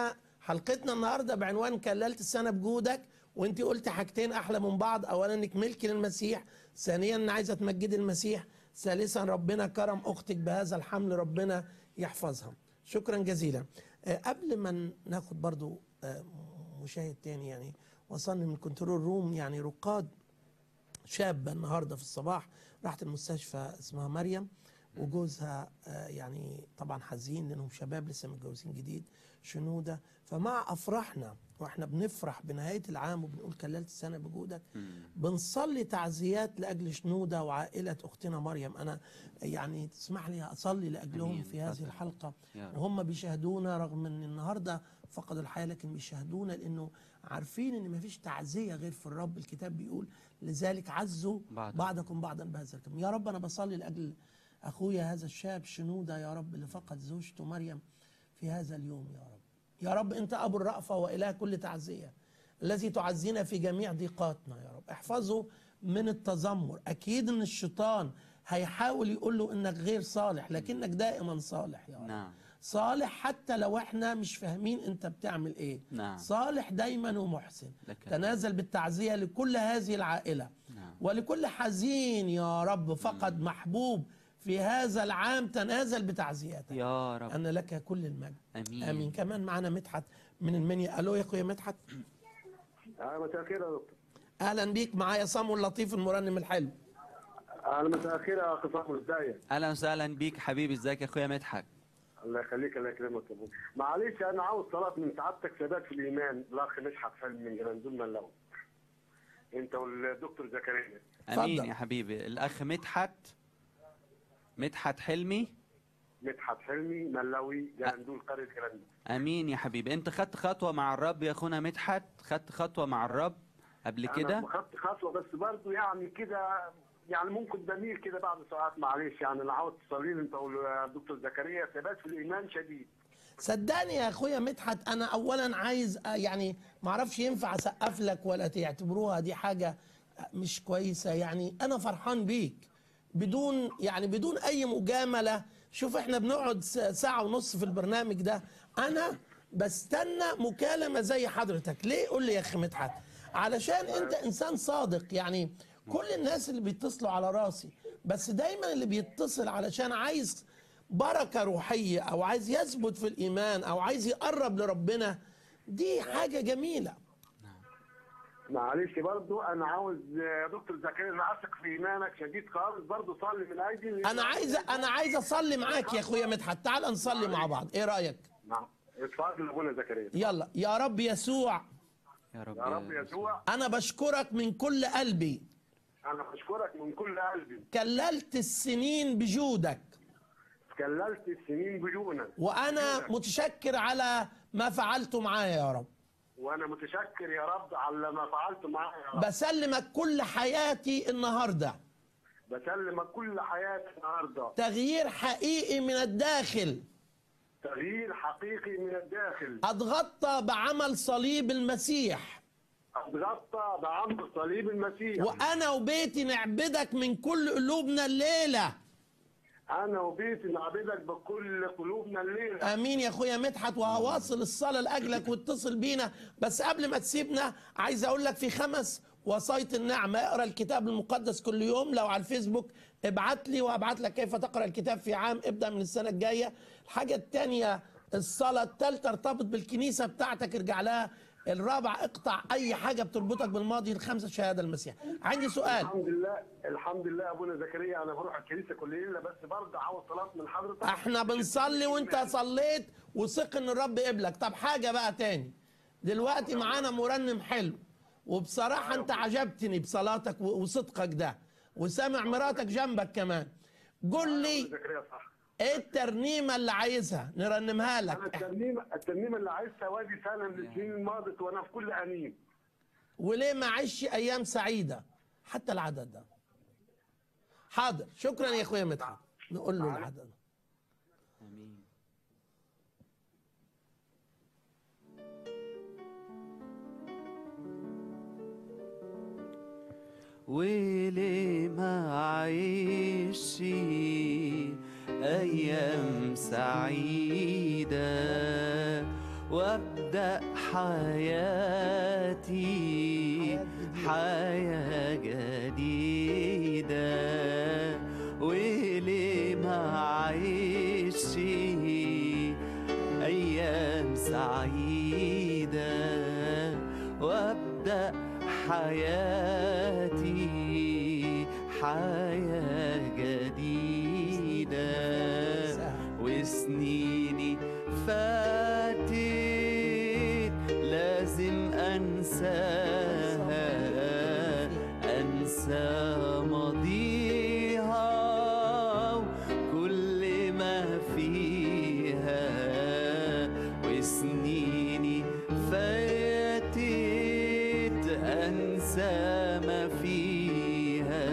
حلقتنا النهارده بعنوان كللت السنه بجودك وانت قلت حاجتين احلى من بعض اولا انك ملك للمسيح ثانيا ان عايزه تمجدي المسيح ثالثا ربنا كرم اختك بهذا الحمل ربنا يحفظها شكرا جزيلا آه، قبل ما ناخد برضو آه، مشاهد تاني يعني وصلني من كنترول روم يعني رقاد شابة النهاردة في الصباح راحت المستشفى اسمها مريم وجوزها آه، يعني طبعا حزين لانهم شباب لسه متجوزين جديد شنودة فمع افراحنا واحنا بنفرح بنهاية العام وبنقول كللت السنة بجودك بنصلي تعزيات لاجل شنودة وعائلة اختنا مريم انا يعني تسمح لي اصلي لاجلهم أمين. في هذه اتفضل. الحلقة يا رب. وهم بيشاهدونا رغم ان النهارده فقدوا الحياه لكن بيشاهدونا لانه عارفين ان مفيش تعزيه غير في الرب الكتاب بيقول لذلك عزوا بعض. بعضكم بعضا بهذا الكلام يا رب انا بصلي لاجل اخويا هذا الشاب شنوده يا رب اللي فقد زوجته مريم في هذا اليوم يا رب يا رب انت ابو الرأفه واله كل تعزيه الذي تعزينا في جميع ضيقاتنا يا رب احفظه من التذمر اكيد ان الشيطان هيحاول يقول له انك غير صالح لكنك دائما صالح يا رب نعم صالح حتى لو احنا مش فاهمين انت بتعمل ايه نعم. صالح دايما ومحسن لك تنازل بالتعزية لكل هذه العائلة نعم. ولكل حزين يا رب فقد محبوب في هذا العام تنازل بتعزياتك يا رب أن لك كل المجد امين آمين كمان معنا مدحت من المنيا ألو يا أخويا مدحت آه مساء الخير يا دكتور أهلا بيك معايا صامو اللطيف المرنم الحلو اهلا مساء الخير يا اخي صاحب ازيك اهلا وسهلا بيك حبيبي ازيك يا اخويا مدحت الله يخليك الله يكرمك يا ابوي معلش انا عاوز صلاه من سعادتك ثبات في الايمان الاخ مدحت حلمي من جرندول ملاوي انت والدكتور زكريا امين اتفضل. يا حبيبي الاخ مدحت مدحت حلمي مدحت حلمي ملاوي جرندول قريه جرندول امين يا حبيبي انت خدت خطوه مع الرب يا اخونا مدحت خدت خطوه مع الرب قبل انا كده خدت خطوه بس برضه يعني كده يعني ممكن بميل كده بعد ساعات معلش يعني انا عاوز تصلي لي انت والدكتور زكريا ثبات في الايمان شديد صدقني يا اخويا مدحت انا اولا عايز آه، يعني ما اعرفش ينفع اسقف لك ولا تعتبروها دي حاجه آه، مش كويسه يعني انا فرحان بيك بدون يعني بدون اي مجامله شوف احنا بنقعد س- ساعه ونص في البرنامج ده انا بستنى مكالمه زي حضرتك ليه قول لي يا اخي مدحت علشان انت انسان صادق يعني كل الناس اللي بيتصلوا على راسي بس دايما اللي بيتصل علشان عايز بركه روحيه او عايز يثبت في الايمان او عايز يقرب لربنا دي حاجه جميله معلش برضو انا عاوز يا دكتور زكريا انا اثق في ايمانك شديد خالص برضو صلي من اجلي انا عايز انا عايز اصلي معاك يا اخويا مدحت تعال نصلي مع بعض ايه رايك نعم اتفضل ابونا زكريا يلا يا رب يسوع يا رب يا رب يسوع انا بشكرك من كل قلبي انا بشكرك من كل قلبي كللت السنين بجودك كللت السنين بدونك وانا متشكر على ما فعلته معايا يا رب وانا متشكر يا رب على ما فعلت معايا يا رب بسلمك كل حياتي النهارده بسلمك كل حياتي النهارده تغيير حقيقي من الداخل تغيير حقيقي من الداخل اتغطى بعمل صليب المسيح اتغطى بعمر صليب المسيح وانا وبيتي نعبدك من كل قلوبنا الليله انا وبيتي نعبدك بكل قلوبنا الليله امين يا اخويا مدحت وهواصل الصلاه لاجلك واتصل بينا بس قبل ما تسيبنا عايز اقول لك في خمس وصايه النعمه اقرا الكتاب المقدس كل يوم لو على الفيسبوك ابعت لي وابعت لك كيف تقرا الكتاب في عام ابدا من السنه الجايه الحاجه الثانيه الصلاه الثالثه ارتبط بالكنيسه بتاعتك ارجع لها الرابع اقطع اي حاجه بتربطك بالماضي الخمسه شهاده المسيح عندي سؤال الحمد لله الحمد لله ابونا زكريا انا بروح الكنيسه كل ليله بس برضه عاوز صلاه من حضرتك احنا بنصلي وانت صليت وثق ان الرب قبلك طب حاجه بقى تاني دلوقتي معانا مرنم حلو وبصراحه انت عجبتني بصلاتك و- وصدقك ده وسامع مراتك جنبك كمان قول لي زكريا صح ايه الترنيمه اللي عايزها نرنمها انا لك الترنيمه الترنيمه اللي عايزها وادي سنه من السنين الماضيه وانا في كل انين وليه ما عيش ايام سعيده حتى العدد ده حاضر شكرا يا اخويا مدحت نقول له العدد امين وليه ما عيش ايام سعيده وابدأ حياتي حياة جديدة وليه ما عيش أيام سعيدة وابدأ حياتي حياة جديدة وسنيني فاتت لازم أنساها أنسى ماضيها وكل ما فيها وسنيني فاتت أنسى ما فيها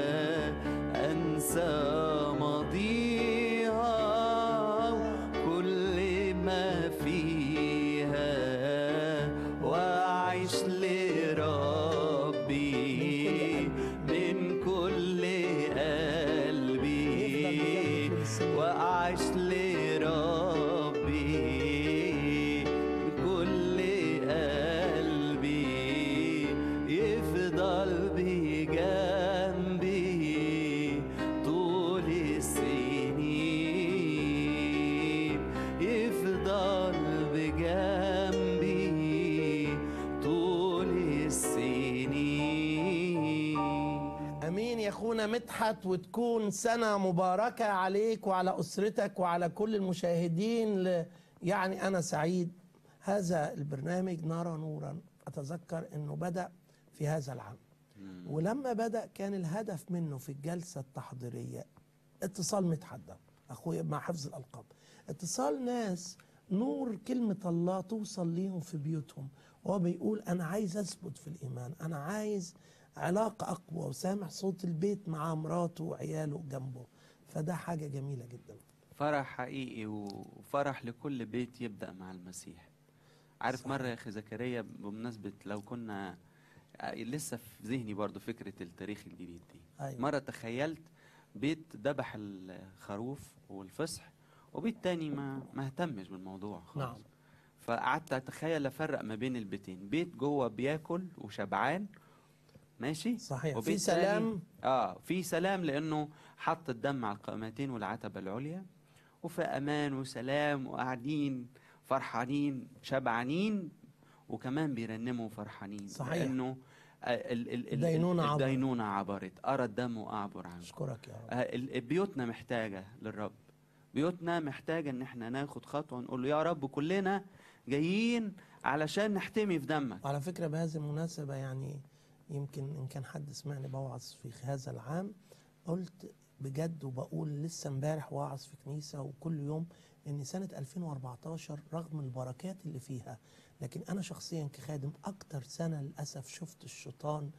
أنسى ماضيها كل ما فيها وأعيش لربي من كل قلبي وأعيش لربي بكل قلبي يفضل بجنبي طول السنين يفضل بجنبي طول السنين امين يا اخونا مدحت وتكون سنه مباركه عليك وعلى اسرتك وعلى كل المشاهدين ل... يعني انا سعيد هذا البرنامج نرى نورا اتذكر انه بدا في هذا العام ولما بدا كان الهدف منه في الجلسه التحضيريه اتصال مدحت ده اخويا مع حفظ الالقاب اتصال ناس نور كلمه الله توصل ليهم في بيوتهم وهو بيقول انا عايز اثبت في الايمان انا عايز علاقه اقوى وسامع صوت البيت مع مراته وعياله جنبه فده حاجه جميله جدا فرح حقيقي وفرح لكل بيت يبدأ مع المسيح عارف صحيح. مرة يا أخي زكريا بمناسبة لو كنا آه، لسه في ذهني برضو فكرة التاريخ الجديد دي أيوة. مرة تخيلت بيت ذبح الخروف والفصح وبيت تاني ما ما اهتمش بالموضوع خالص نعم. فقعدت اتخيل افرق ما بين البيتين بيت جوه بياكل وشبعان ماشي صحيح وبيت في تاني- سلام اه في سلام لانه حط الدم على القائمتين والعتبه العليا وفي امان وسلام وقاعدين فرحانين شبعانين وكمان بيرنموا فرحانين صحيح. لانه آه، ال- ال- ال- الدينونة عبرت. الدينونة عبرت أرى الدم وأعبر عنه اشكرك يا رب آه، ال- بيوتنا محتاجة للرب بيوتنا محتاجة ان احنا ناخد خطوة نقول له يا رب كلنا جايين علشان نحتمي في دمك وعلى فكرة بهذه المناسبة يعني يمكن إن كان حد سمعني بوعظ في هذا العام قلت بجد وبقول لسه امبارح واعظ في كنيسة وكل يوم إن سنة 2014 رغم البركات اللي فيها لكن أنا شخصيا كخادم أكتر سنة للأسف شفت الشيطان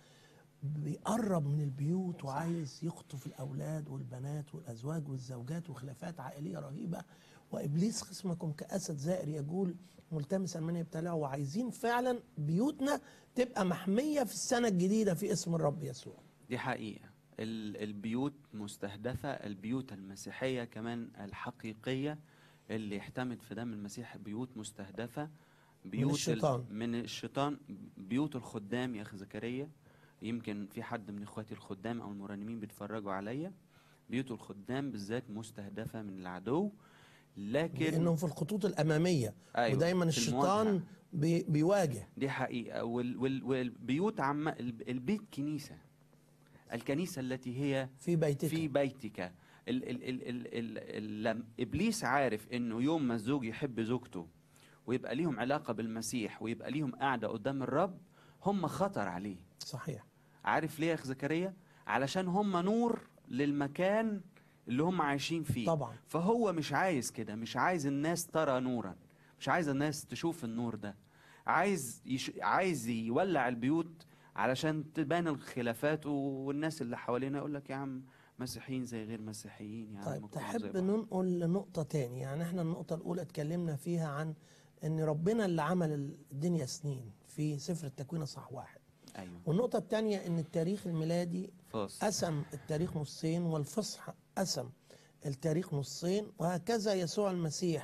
بيقرب من البيوت وعايز يخطف الأولاد والبنات والأزواج والزوجات وخلافات عائلية رهيبة وإبليس خصمكم كأسد زائر يجول ملتمسا من يبتلعه وعايزين فعلا بيوتنا تبقى محمية في السنة الجديدة في اسم الرب يسوع دي حقيقة ال- البيوت مستهدفة البيوت المسيحية كمان الحقيقية اللي يحتمد في دم المسيح بيوت مستهدفة بيوت ال- الشيطان. من الشيطان بيوت الخدام يا أخي زكريا يمكن في حد من إخواتي الخدام أو المرنمين بيتفرجوا عليا بيوت الخدام بالذات مستهدفة من العدو لكن لأنهم في الخطوط الأمامية أيوة، ودايما في الشيطان المواجهة. بي بيواجه دي حقيقة وال وال والبيوت عم الب- البيت كنيسة الكنيسة التي هي في بيتك في بيتك ال ال ال ال ال ال لم ابليس عارف انه يوم ما الزوج يحب زوجته ويبقى ليهم علاقه بالمسيح ويبقى ليهم قاعده قدام الرب هم خطر عليه صحيح عارف ليه يا اخ زكريا علشان هم نور للمكان اللي هم عايشين فيه طبعا فهو مش عايز كده مش عايز الناس ترى نورا مش عايز الناس تشوف النور ده عايز يش... عايز يولع البيوت علشان تبان الخلافات والناس اللي حوالينا يقول لك يا عم مسيحيين زي غير مسيحيين يا عم طيب كله زي تحب بعض. ننقل لنقطة تاني يعني احنا النقطة الأولى اتكلمنا فيها عن ان ربنا اللي عمل الدنيا سنين في سفر التكوين صح واحد ايوه والنقطة التانية ان التاريخ الميلادي فاصل قسم التاريخ نصين والفصح قسم التاريخ نصين وهكذا يسوع المسيح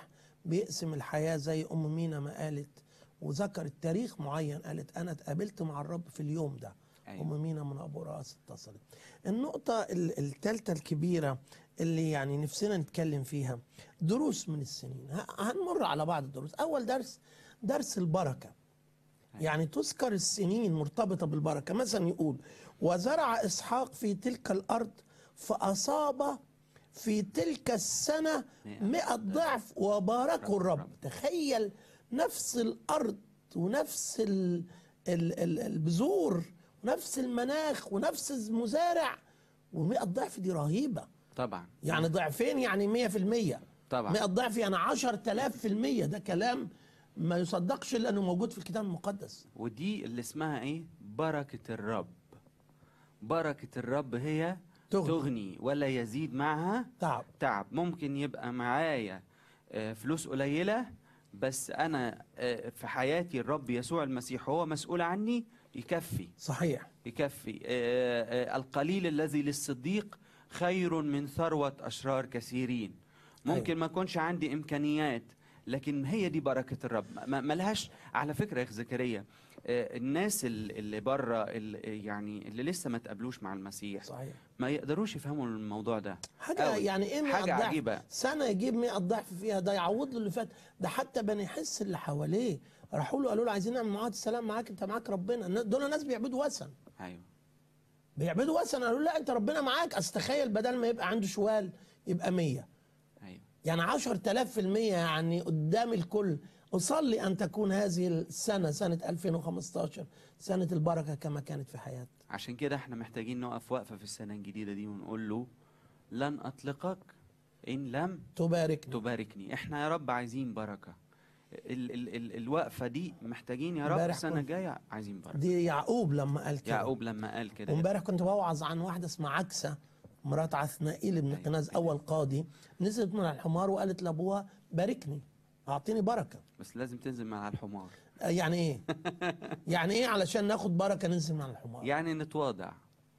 بيقسم الحياة زي أم مينا ما قالت وذكرت تاريخ معين قالت أنا اتقابلت مع الرب في اليوم ده أيوة. أم مينا من أبو راس اتصلت النقطة ال- التالتة الكبيرة اللي يعني نفسنا نتكلم فيها دروس من السنين ه- هنمر على بعض الدروس أول درس درس البركة يعني تذكر السنين مرتبطة بالبركة مثلا يقول وزرع إسحاق في تلك الأرض فأصاب في تلك السنة مئة ضعف وباركه الرب تخيل نفس الأرض ونفس ال ال ال البذور ونفس المناخ ونفس المزارع ومئة ضعف دي رهيبة طبعا يعني ضعفين يعني مية في المية طبعا. مئة ضعف يعني عشر تلاف في المية ده كلام ما يصدقش لأنه موجود في الكتاب المقدس ودي اللي اسمها ايه بركة الرب بركة الرب هي تغني. تغني, تغني ولا يزيد معها تعب تعب ممكن يبقى معايا آه، فلوس قليلة بس أنا آه، في حياتي الرب يسوع المسيح هو مسؤول عني يكفي صحيح يكفي آه، آه، القليل الذي للصديق خير من ثروة أشرار كثيرين ممكن أيوة. ما يكونش عندي إمكانيات لكن هي دي بركة الرب ما- ملهاش على فكرة يا أخ زكريا آه، الناس ال- اللي بره ال- يعني اللي لسه ما تقابلوش مع المسيح صحيح ما يقدروش يفهموا الموضوع ده حاجة أوي. يعني ايه 100 حاجة ضعف عجيبة سنة يجيب 100 ضعف فيها ده يعوض له اللي فات ده حتى بني حس اللي حواليه راحوا له قالوا له عايزين نعمل معاهدة السلام معاك انت معاك ربنا دول ناس بيعبدوا وثن أيوه بيعبدوا وثن قالوا له لا انت ربنا معاك اصل تخيل بدل ما يبقى عنده شوال يبقى 100 أيوه يعني 10000 في المية يعني قدام الكل أصلي أن تكون هذه السنة سنة 2015 سنة البركة كما كانت في حياتي عشان كده احنا محتاجين نقف وقفة في السنة الجديدة دي ونقول له لن أطلقك إن لم تباركني تباركني احنا يا رب عايزين بركة ال ال ال الوقفة دي محتاجين يا رب امبارح السنة كنت- الجاية عايزين بركة دي يعقوب لما قال كده يعقوب لما قال كده وامبارح كنت بوعظ عن واحدة اسمها عكسة مرات عثنائيل بن أيوة. قناز أول قاضي نزلت من الحمار وقالت لأبوها باركني أعطيني بركة بس لازم تنزل من على الحمار آه، يعني إيه؟ يعني إيه علشان ناخد بركة ننزل من على الحمار؟ يعني نتواضع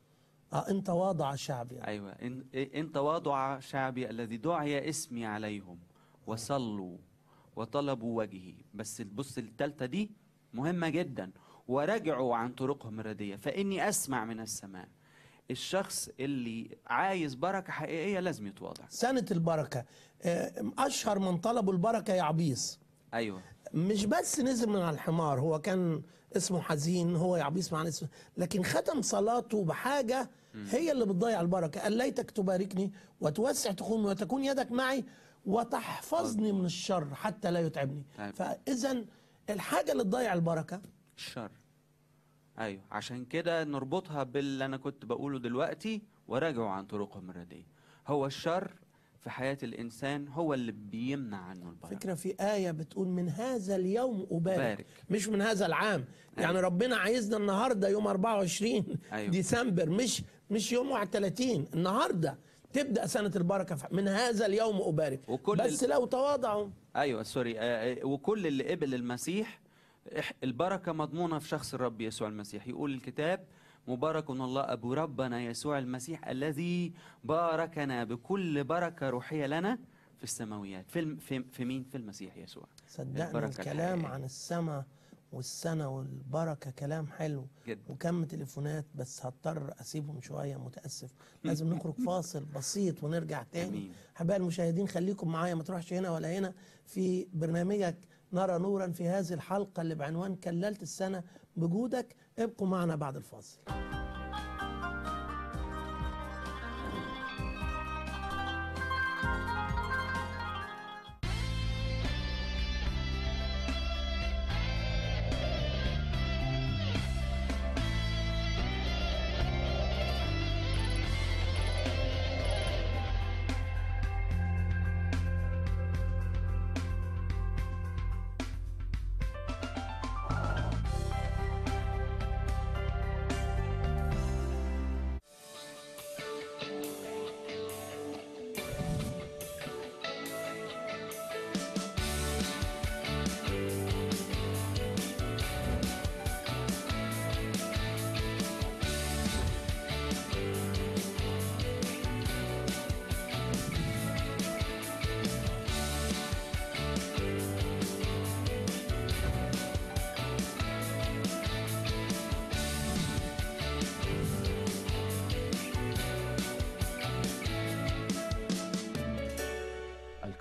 آه أنت واضع شعبي يعني. أيوة إن, إن تواضع شعبي الذي دعي اسمي عليهم وصلوا وطلبوا وجهي بس البص التالتة دي مهمة جدا ورجعوا عن طرقهم الردية فإني أسمع من السماء الشخص اللي عايز بركة حقيقية لازم يتواضع سنة البركة آه، أشهر من طلبوا البركة يعبيس أيوة مش بس نزل من على الحمار هو كان اسمه حزين هو يعبيس معنى اسمه لكن ختم صلاته بحاجة هي اللي بتضيع البركة قال ليتك تباركني وتوسع تخون وتكون يدك معي وتحفظني من الشر حتى لا يتعبني طيب. فإذا الحاجة اللي تضيع البركة الشر أيوة عشان كده نربطها باللي أنا كنت بقوله دلوقتي وراجعوا عن طرقهم الردية هو الشر في حياة الإنسان هو اللي بيمنع عنه البركة فكرة في آية بتقول من هذا اليوم أبارك أبارك. مش من هذا العام يعني ربنا عايزنا النهاردة يوم 24 أيوة. ديسمبر مش مش يوم 31 النهاردة تبدأ سنة البركة ف- من هذا اليوم أبارك وكل بس لو تواضعوا ايوه سوري آه، آه، وكل اللي قبل المسيح إح- البركه مضمونه في شخص الرب يسوع المسيح يقول الكتاب مبارك الله ابو ربنا يسوع المسيح الذي باركنا بكل بركه روحيه لنا في السماويات في الم- في, في مين في المسيح يسوع صدقني البركة الكلام الحقيقية. عن السماء والسنة والبركة كلام حلو جدا وكم تليفونات بس هضطر اسيبهم شويه متاسف لازم نخرج فاصل بسيط ونرجع تاني أمين. حبايب المشاهدين خليكم معايا ما تروحش هنا ولا هنا في برنامجك نرى نورا في هذه الحلقه اللي بعنوان كللت السنه بجودك ابقوا معنا بعد الفاصل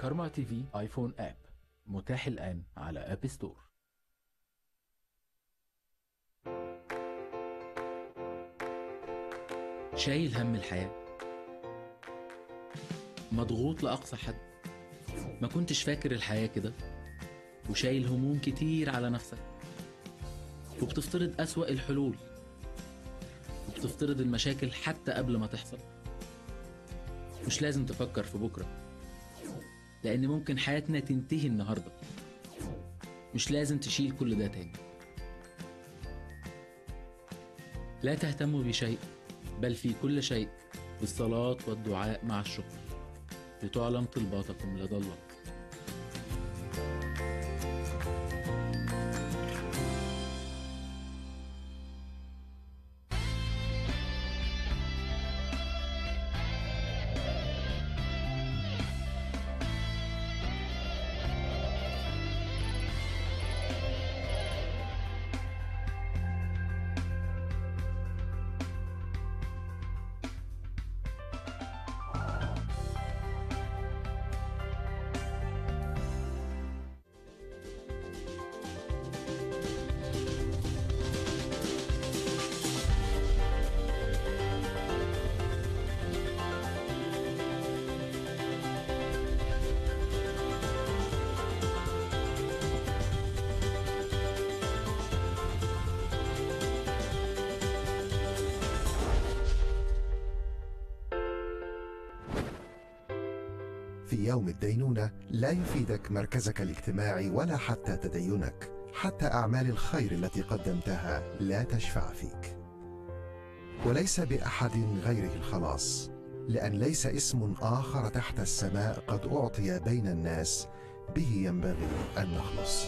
كارما تي في ايفون اب متاح الآن على اب ستور شايل هم الحياة مضغوط لأقصى حد ما كنتش فاكر الحياة كده وشايل هموم كتير على نفسك وبتفترض أسوأ الحلول وبتفترض المشاكل حتى قبل ما تحصل مش لازم تفكر في بكرة لأن ممكن حياتنا تنتهي النهاردة مش لازم تشيل كل ده تاني لا تهتموا بشيء بل في كل شيء بالصلاة والدعاء مع الشكر لتعلم طلباتكم لدى الله في يوم الدينونة لا يفيدك مركزك الاجتماعي ولا حتى تدينك حتى أعمال الخير التي قدمتها لا تشفع فيك وليس بأحد غيره الخلاص لأن ليس اسم آخر تحت السماء قد أعطي بين الناس به ينبغي أن نخلص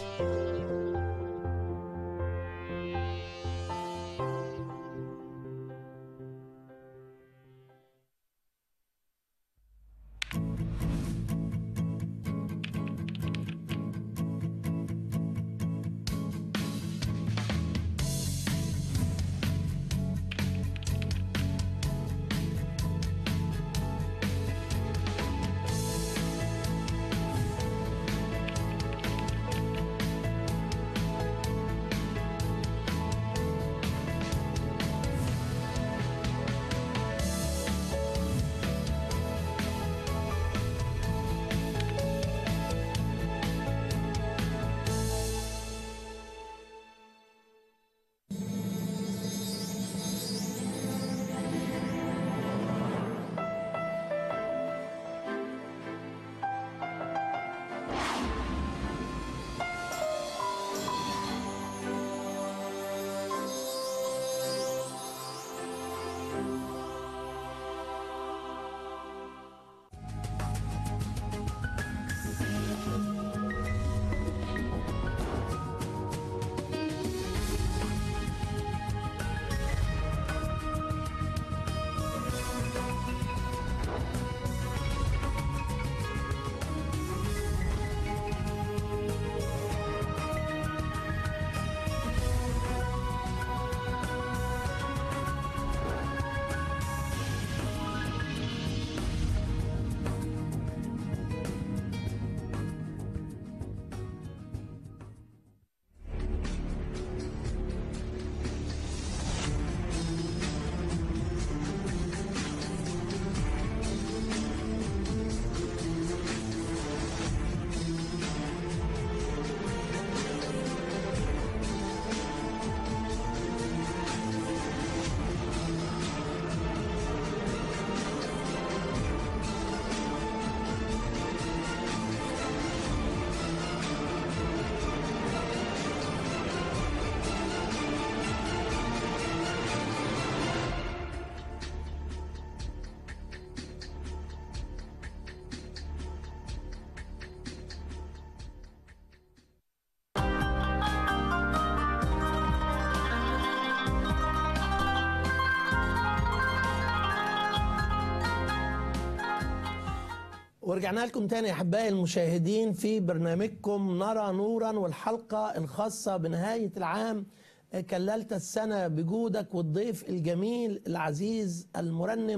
ورجعنا لكم تاني يا احبائي المشاهدين في برنامجكم نرى نورا والحلقه الخاصه بنهايه العام كللت السنه بجودك والضيف الجميل العزيز المرنم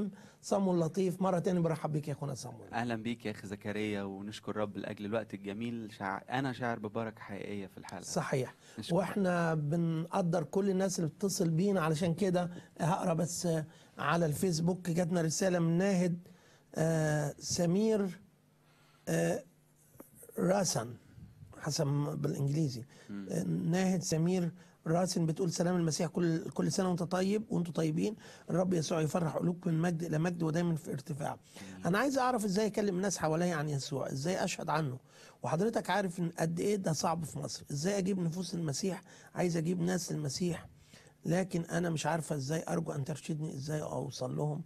صمو اللطيف مره تاني برحب بيك يا اخونا صمو اهلا بيك يا اخي زكريا ونشكر رب لاجل الوقت الجميل شع... انا شاعر ببركه حقيقيه في الحلقه صحيح نشكر واحنا بنقدر كل الناس اللي بتتصل بينا علشان كده هقرا بس على الفيسبوك جاتنا رساله من ناهد آه سمير آه راسن حسب ما بالانجليزي آه ناهد سمير راسن بتقول سلام المسيح كل كل سنه وانت طيب وانتم طيبين الرب يسوع يفرح قلوبكم من مجد الى مجد ودايما في ارتفاع انا عايز اعرف ازاي اكلم الناس حواليا عن يسوع ازاي اشهد عنه وحضرتك عارف ان قد ايه ده صعب في مصر ازاي اجيب نفوس المسيح عايز اجيب ناس للمسيح لكن انا مش عارفه ازاي ارجو ان ترشدني ازاي اوصل لهم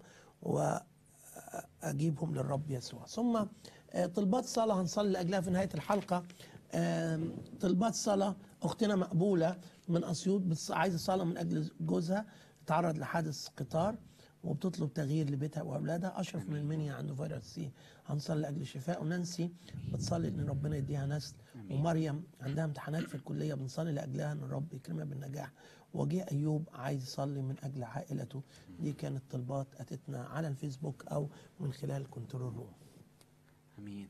واجيبهم للرب يسوع ثم آه، طلبات صلاه هنصلي لاجلها في نهايه الحلقه آم، طلبات صلاه اختنا مقبوله من اسيوط بس عايزه صلاه من اجل جوزها تعرض لحادث قطار وبتطلب تغيير لبيتها واولادها اشرف من المنيا عنده فيروس سي هنصلي لاجل شفاء ونانسي بتصلي ان ربنا يديها نسل ومريم عندها امتحانات في الكليه بنصلي لاجلها ان الرب يكرمها بالنجاح وجه ايوب عايز يصلي من اجل عائلته دي كانت طلبات اتتنا على الفيسبوك او من خلال كنترول روم امين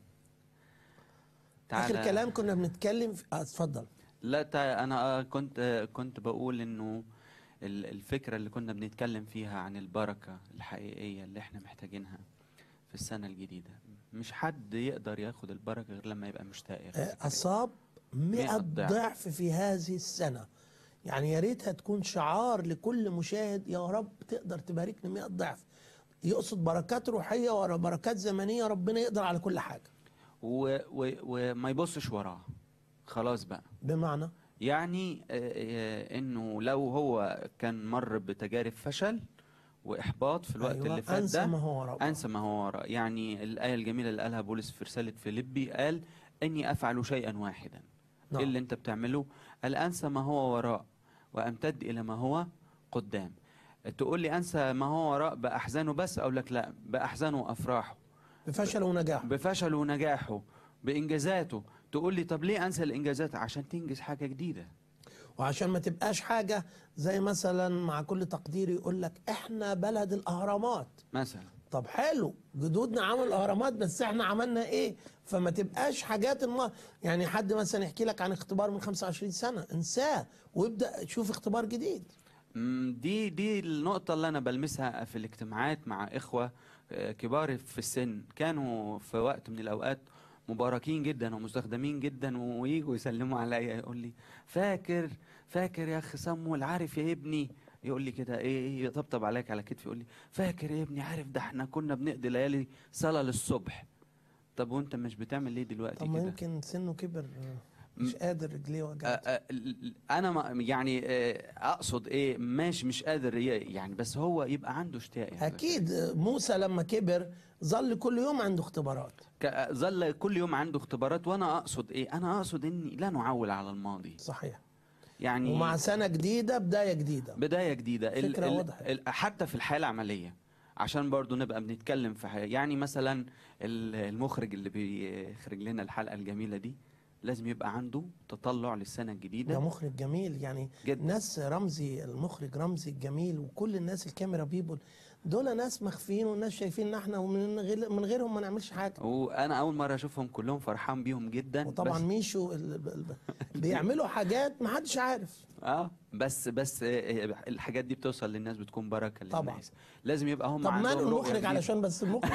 اخر كلام كنا بنتكلم في... آه، اتفضل لا تا انا آه، كنت آه، كنت بقول انه ال- الفكره اللي كنا بنتكلم فيها عن البركه الحقيقيه اللي احنا محتاجينها في السنه الجديده مش حد يقدر ياخد البركه غير لما يبقى مشتاق يا أخي آه، زكريا. أصاب مئة مئة ضعف. ضعف في هذه السنة يعني يا ريتها تكون شعار لكل مشاهد يا رب تقدر تباركني مئة ضعف يقصد بركات روحية ورا بركات زمنية ربنا يقدر على كل حاجة و- و- وما يبصش وراه خلاص بقى بمعنى يعني آه، آه، انه لو هو كان مر بتجارب فشل واحباط في الوقت أيوة، اللي فات أنسى ده ما هو وراء انسى ما هو وراء يعني الايه الجميله اللي قالها بولس في رساله فيليبي قال اني افعل شيئا واحدا نعم. ايه اللي انت بتعمله قال انسى ما هو وراء وامتد الى ما هو قدام تقول لي انسى ما هو وراء باحزانه بس اقول لك لا باحزانه وافراحه بفشل ونجاح بفشله ونجاحه بانجازاته تقول لي طب ليه انسى الانجازات عشان تنجز حاجه جديده وعشان ما تبقاش حاجة زي مثلا مع كل تقدير يقول لك احنا بلد الأهرامات مثلا طب حلو جدودنا عملوا الاهرامات بس احنا عملنا ايه فما تبقاش حاجات الم... يعني حد مثلا يحكي لك عن اختبار من 25 سنه انساه وابدا شوف اختبار جديد مم، دي دي النقطة اللي أنا بلمسها في الاجتماعات مع إخوة آه، كبار في السن كانوا في وقت من الأوقات مباركين جدا ومستخدمين جدا ويجوا يسلموا عليا يقول لي فاكر فاكر يا أخي صمول عارف يا ابني يقول لي كده ايه إيه، يطبطب عليك على كتفي يقول لي فاكر يا ابني عارف ده احنا كنا بنقضي ليالي صلاة للصبح طب وانت مش بتعمل ليه دلوقتي طب ما كده يمكن سنه كبر مش قادر رجليه آه، وجعت آه، ال- ال- انا ما يعني آه، اقصد ايه ماشي مش قادر ي- يعني بس هو يبقى عنده اشتياق يا اكيد موسى لما كبر ظل كل يوم عنده اختبارات ك- ظل كل يوم عنده اختبارات وانا اقصد ايه انا اقصد اني لا نعول على الماضي صحيح يعني ومع سنه جديده بدايه جديده بداية جديدة ال- فكرة ال- واضحة. ال- حتى في الحياة العملية عشان برضو نبقى بنتكلم في حاجة يعني مثلا ال- المخرج اللي بيخرج لنا الحلقة الجميلة دي لازم يبقى عنده تطلع للسنة ده الجديدة مخرج جميل يعني جدا. ناس رمزي المخرج رمزي الجميل وكل الناس الكاميرا بيبول دول ناس مخفيين والناس شايفين ان احنا ومن غير من غيرهم ما نعملش حاجه وانا اول مرة اشوفهم كلهم فرحان بيهم جدا وطبعا بس ميشو ال- ال- ال- بيعملوا حاجات ما حدش عارف اه بس بس آه، الحاجات دي بتوصل للناس بتكون بركة طبعا. للناس لازم يبقى هم طب ماله عندهم رؤية المخرج جديدة. علشان بس المخرج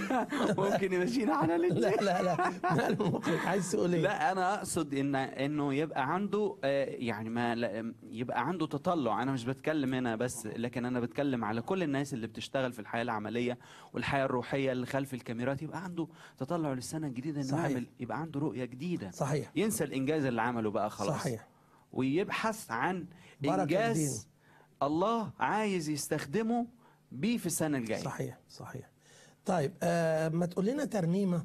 ممكن يمشينا على لا الاتنين لا لا ماله المخرج عايز تقول ايه لا انا اقصد ان انه يبقى عنده آه، يعني ما لا- يبقى عنده تطلع انا مش بتكلم هنا بس لكن انا بتكلم على كل الناس اللي بتشتغل في الحياه العمليه والحياه الروحيه اللي خلف الكاميرات يبقى عنده تطلع للسنه الجديده انه صحيح. يعمل يبقى عنده رؤيه جديده صحيح ينسى الانجاز اللي عمله بقى خلاص صحيح ويبحث عن بركة جديدة. انجاز الله عايز يستخدمه بيه في السنه الجايه صحيح صحيح طيب آه ما تقول لنا ترنيمه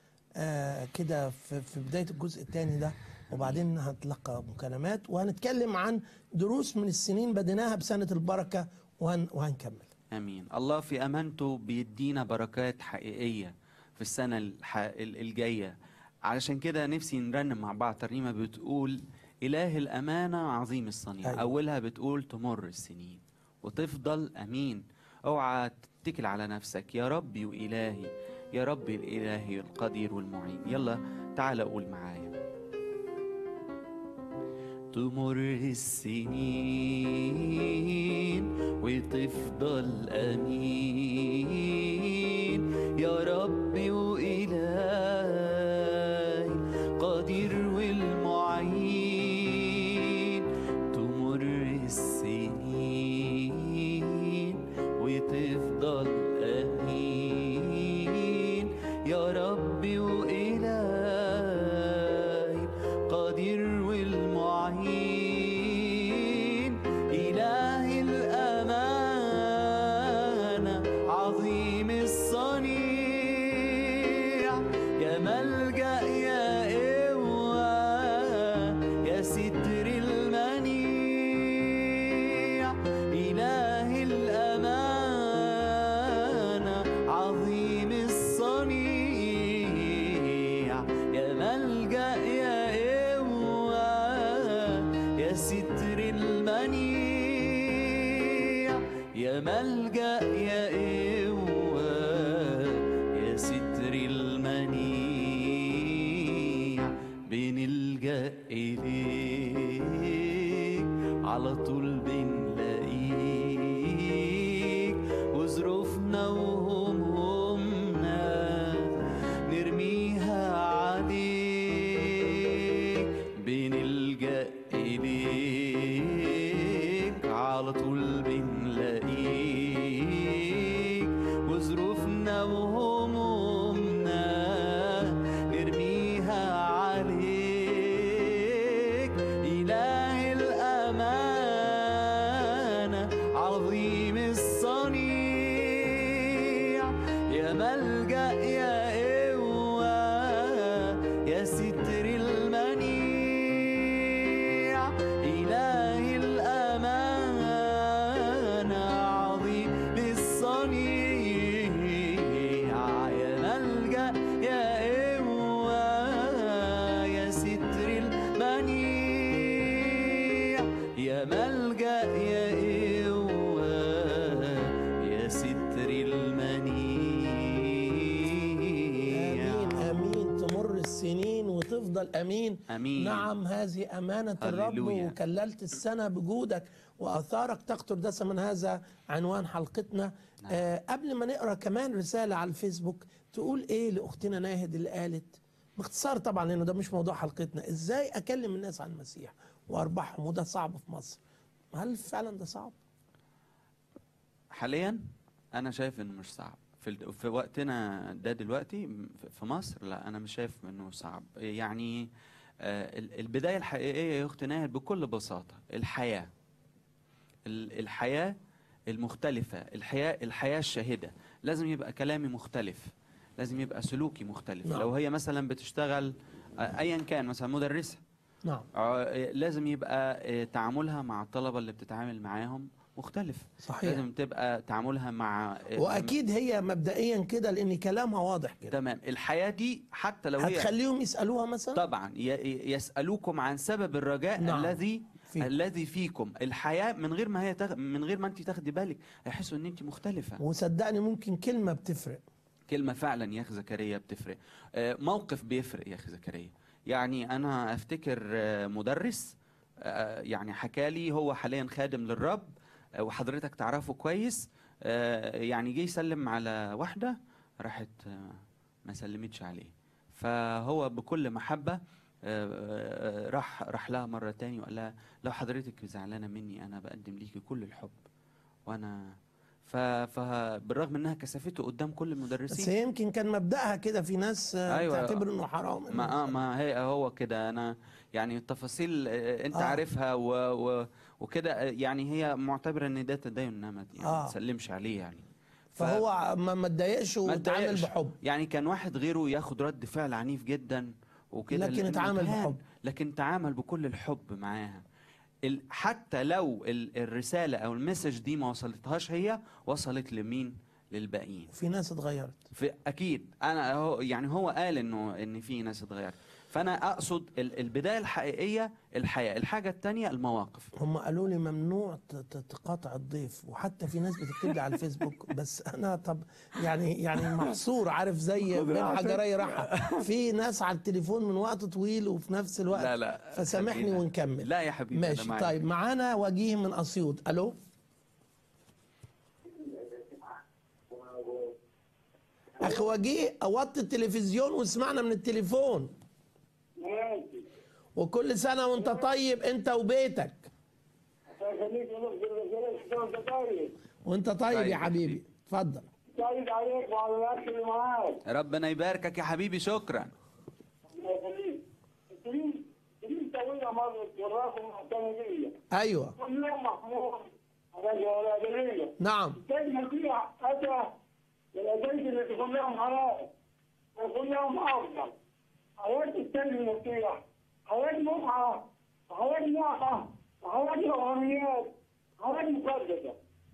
آه كده في, في بدايه الجزء الثاني ده وبعدين هتلقى مكالمات وهنتكلم عن دروس من السنين بديناها بسنه البركه وهن وهنكمل امين الله في امانته بيدينا بركات حقيقيه في السنه الح... ال- الجايه علشان كده نفسي نرنم مع بعض ترنيمه بتقول اله الامانه عظيم الصنيع أيوة. اولها بتقول تمر السنين وتفضل امين اوعى اتكل على نفسك يا ربي وإلهي يا ربي الإلهي القدير والمعين يلا تعال قول معايا تمر السنين وتفضل أمين يا ربي وإلهي قدير والمعين تمر السنين وتفضل أمين يا ربي وإلهي قدير والمعين إله الأمانة عظيم الصنيع يا ملجأ يا قوة يا ستر المنيع إله الأمانة عظيم الصنيع يا ملجأ يا قوة يا ستر المنيع يا ملجأ يا قوة يا ستر المنيع بنلجأ إليك على طول بنلاقيك وظروفنا وهمومنا نرميها عليك بنلجأ إليك على طول بنلاقيك وظروفنا وهمومنا نرميها عليك إله الأمانة عظيم الصنيع يا ملجأ يا قوة يا ستر المنيع إله الأمانة عظيم الصنيع يا ملجأ يا قوة يا ستر المنيع يا ملجأ يا قوة يا ستر المنيع امين امين تمر السنين وتفضل امين امين نعم هذه امانه الرب هللويا. وكللت السنه بجودك واثارك تقطر دسما هذا عنوان حلقتنا آه قبل ما نقرا كمان رساله على الفيسبوك تقول ايه لاختنا ناهد اللي قالت باختصار طبعا لانه ده مش موضوع حلقتنا ازاي اكلم الناس عن المسيح واربحهم وده صعب في مصر هل فعلا ده صعب حاليا انا شايف انه مش صعب في ال- في وقتنا ده دلوقتي م- في- في مصر لا انا مش شايف انه صعب يعني آه، ال- البدايه الحقيقيه يا اخت ناهد بكل بساطه الحياه ال- الحياه المختلفه الحياه الحياه الشاهده لازم يبقى كلامي مختلف لازم يبقى سلوكي مختلف نعم. لو هي مثلا بتشتغل آه، ايا كان مثلا مدرسه نعم آه، لازم يبقى آه، تعاملها مع الطلبه اللي بتتعامل معاهم مختلف صحيح لازم تبقى تعاملها مع واكيد هي مبدئيا كده لان كلامها واضح كده تمام الحياه دي حتى لو هي هتخليهم يسالوها مثلا طبعا ي- ي- يسالوكم عن سبب الرجاء نعم. الذي فيكم. الذي فيكم الحياه من غير ما هي تغ... من غير ما انت تاخدي بالك هيحسوا ان انت مختلفه وصدقني ممكن كلمه بتفرق كلمه فعلا يا اخي زكريا بتفرق آه، موقف بيفرق يا اخي زكريا يعني انا افتكر آه، مدرس آه، يعني حكالي هو حاليا خادم للرب آه، وحضرتك تعرفه كويس آه، يعني جه يسلم على واحده راحت آه، ما سلمتش عليه فهو بكل محبه آه، آه، راح راح لها مره تاني وقال لها لو حضرتك زعلانه مني انا بقدم ليكي كل الحب وانا ف... فبالرغم انها كسفته قدام كل بس المدرسين هي يمكن كان مبدأها كده في ناس آه، أيوة. تعتبر انه حرام إنه ما آه ما هي هو كده انا يعني التفاصيل آه، انت آه. آه. عارفها و... و... وكده آه، يعني هي معتبره ان ده تدين انها ما يعني آه. ما تسلمش عليه يعني ف- فهو ما ما اتضايقش ما واتعامل اتضايقش. بحب يعني كان واحد غيره ياخد رد فعل عنيف جدا وكده لكن لأنه اتعامل كان- بحب. لكن تعامل بكل الحب معاها ال... حتى لو ال... الرساله او المسج دي ما وصلتهاش هي وصلت لمين للباقيين في ناس اتغيرت في اكيد انا هو يعني هو قال انه ان في ناس اتغيرت فانا اقصد ال- البدايه الحقيقيه الحياه الحاجه الثانيه المواقف هم قالوا لي ممنوع ت- ت- تقاطع الضيف وحتى في ناس بتكتب لي على الفيسبوك بس انا طب يعني يعني محصور عارف زي خد بين راحتك. حجري راحه في ناس على التليفون من وقت طويل وفي نفس الوقت لا لا فسامحني خلينا. ونكمل لا يا حبيبي أنا ماشي معاك. طيب معانا وجيه من اسيوط الو اخي وجيه وطي التلفزيون واسمعنا من التليفون ماشي وكل سنه وانت طيب انت وبيتك خليك انت طيب وانت طيب, طيب يا يا حبيبي اتفضل طيب عليك وعلى الاكل اللي معاك ربنا يباركك يا حبيبي شكرا الله يخليك سنين سنين طويله مرت وراكم معتني بيا ايوه كل يوم محمود على ولا دليل نعم كلمه فيها اتى للأجانب اللي تكون لهم حلال ويكون لهم افضل حياه السلم المفتوح حياه متعه وحياه نعمه وحياه روحانيات حياه مقدسه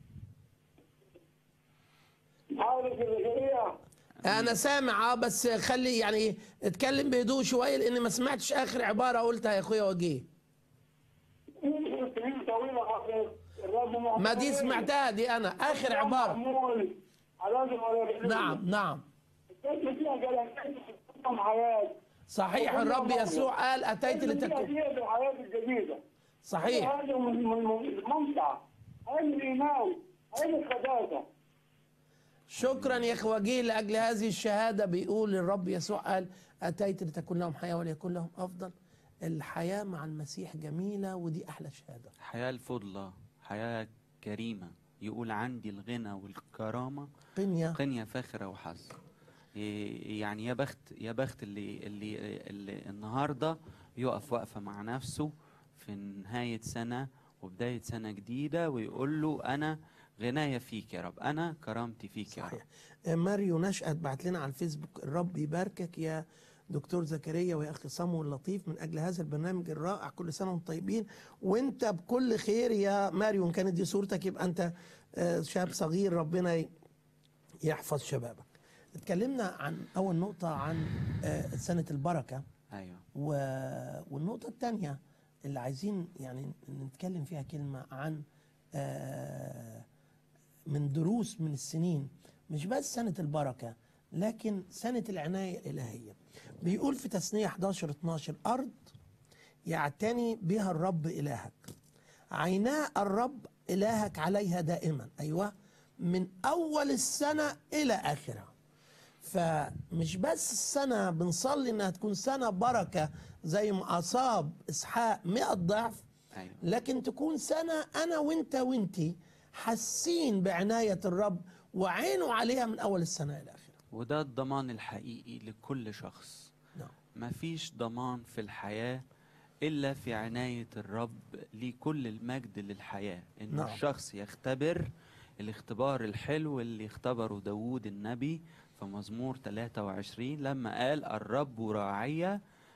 عارف البشريه انا سامع اه بس خلي يعني اتكلم بهدوء شويه لاني ما سمعتش اخر عباره قلتها يا اخويا وجيه سنين طويله مرت الرب ما دي سمعتها دي انا اخر عباره محمول على ولا دليل نعم نعم الكلمه فيها جلسات تحكم حياه صحيح الرب يسوع قال اتيت لتكون هي الحياه الجديده صحيح هذا من من من الممتع هذا الايمان هذا القداسه شكرا يا اخي وجيه لاجل هذه الشهاده بيقول الرب يسوع قال اتيت لتكون لهم حياه وليكن لهم افضل الحياه مع المسيح جميله ودي احلى شهاده حياه الفضلى حياه كريمه يقول عندي الغنى والكرامه قنيه قنية فاخرة وحظ إيه يعني يا بخت يا بخت اللي اللي اللي النهارده يقف وقفة مع نفسه في نهاية سنة وبداية سنة جديدة ويقول له أنا غناية فيك يا رب أنا كرامتي فيك يا رب صحيح ماريو نشأت بعت لنا على الفيسبوك الرب يباركك يا دكتور زكريا ويا اخي صمو اللطيف من اجل هذا البرنامج الرائع كل سنه وانتم طيبين وانت بكل خير يا ماريو ان كانت دي صورتك يبقى انت آه، شاب صغير ربنا ي- يحفظ شبابك اتكلمنا عن اول نقطه عن آه، سنه البركه أيوه و... والنقطة الثانية اللي عايزين يعني نتكلم فيها كلمة عن آه، من دروس من السنين مش بس سنة البركة لكن سنة العناية الإلهية بيقول في تثنية 11 12 أرض يعتني بها الرب إلهك عينا الرب إلهك عليها دائما أيوة من أول السنة إلى آخرها فمش بس السنة بنصلي انها تكون سنة بركة زي ما اصاب اسحاق 100 ضعف أيوه لكن تكون سنة انا وانت وانتي حاسين بعناية الرب وعينه عليها من اول السنة الى اخرها وده الضمان الحقيقي لكل شخص نعم مفيش ضمان في الحياة إلا في عناية الرب لكل المجد للحياة إن نعم. الشخص يختبر الاختبار الحلو اللي اختبره داوود النبي في مزمور 23 لما قال الرب راعي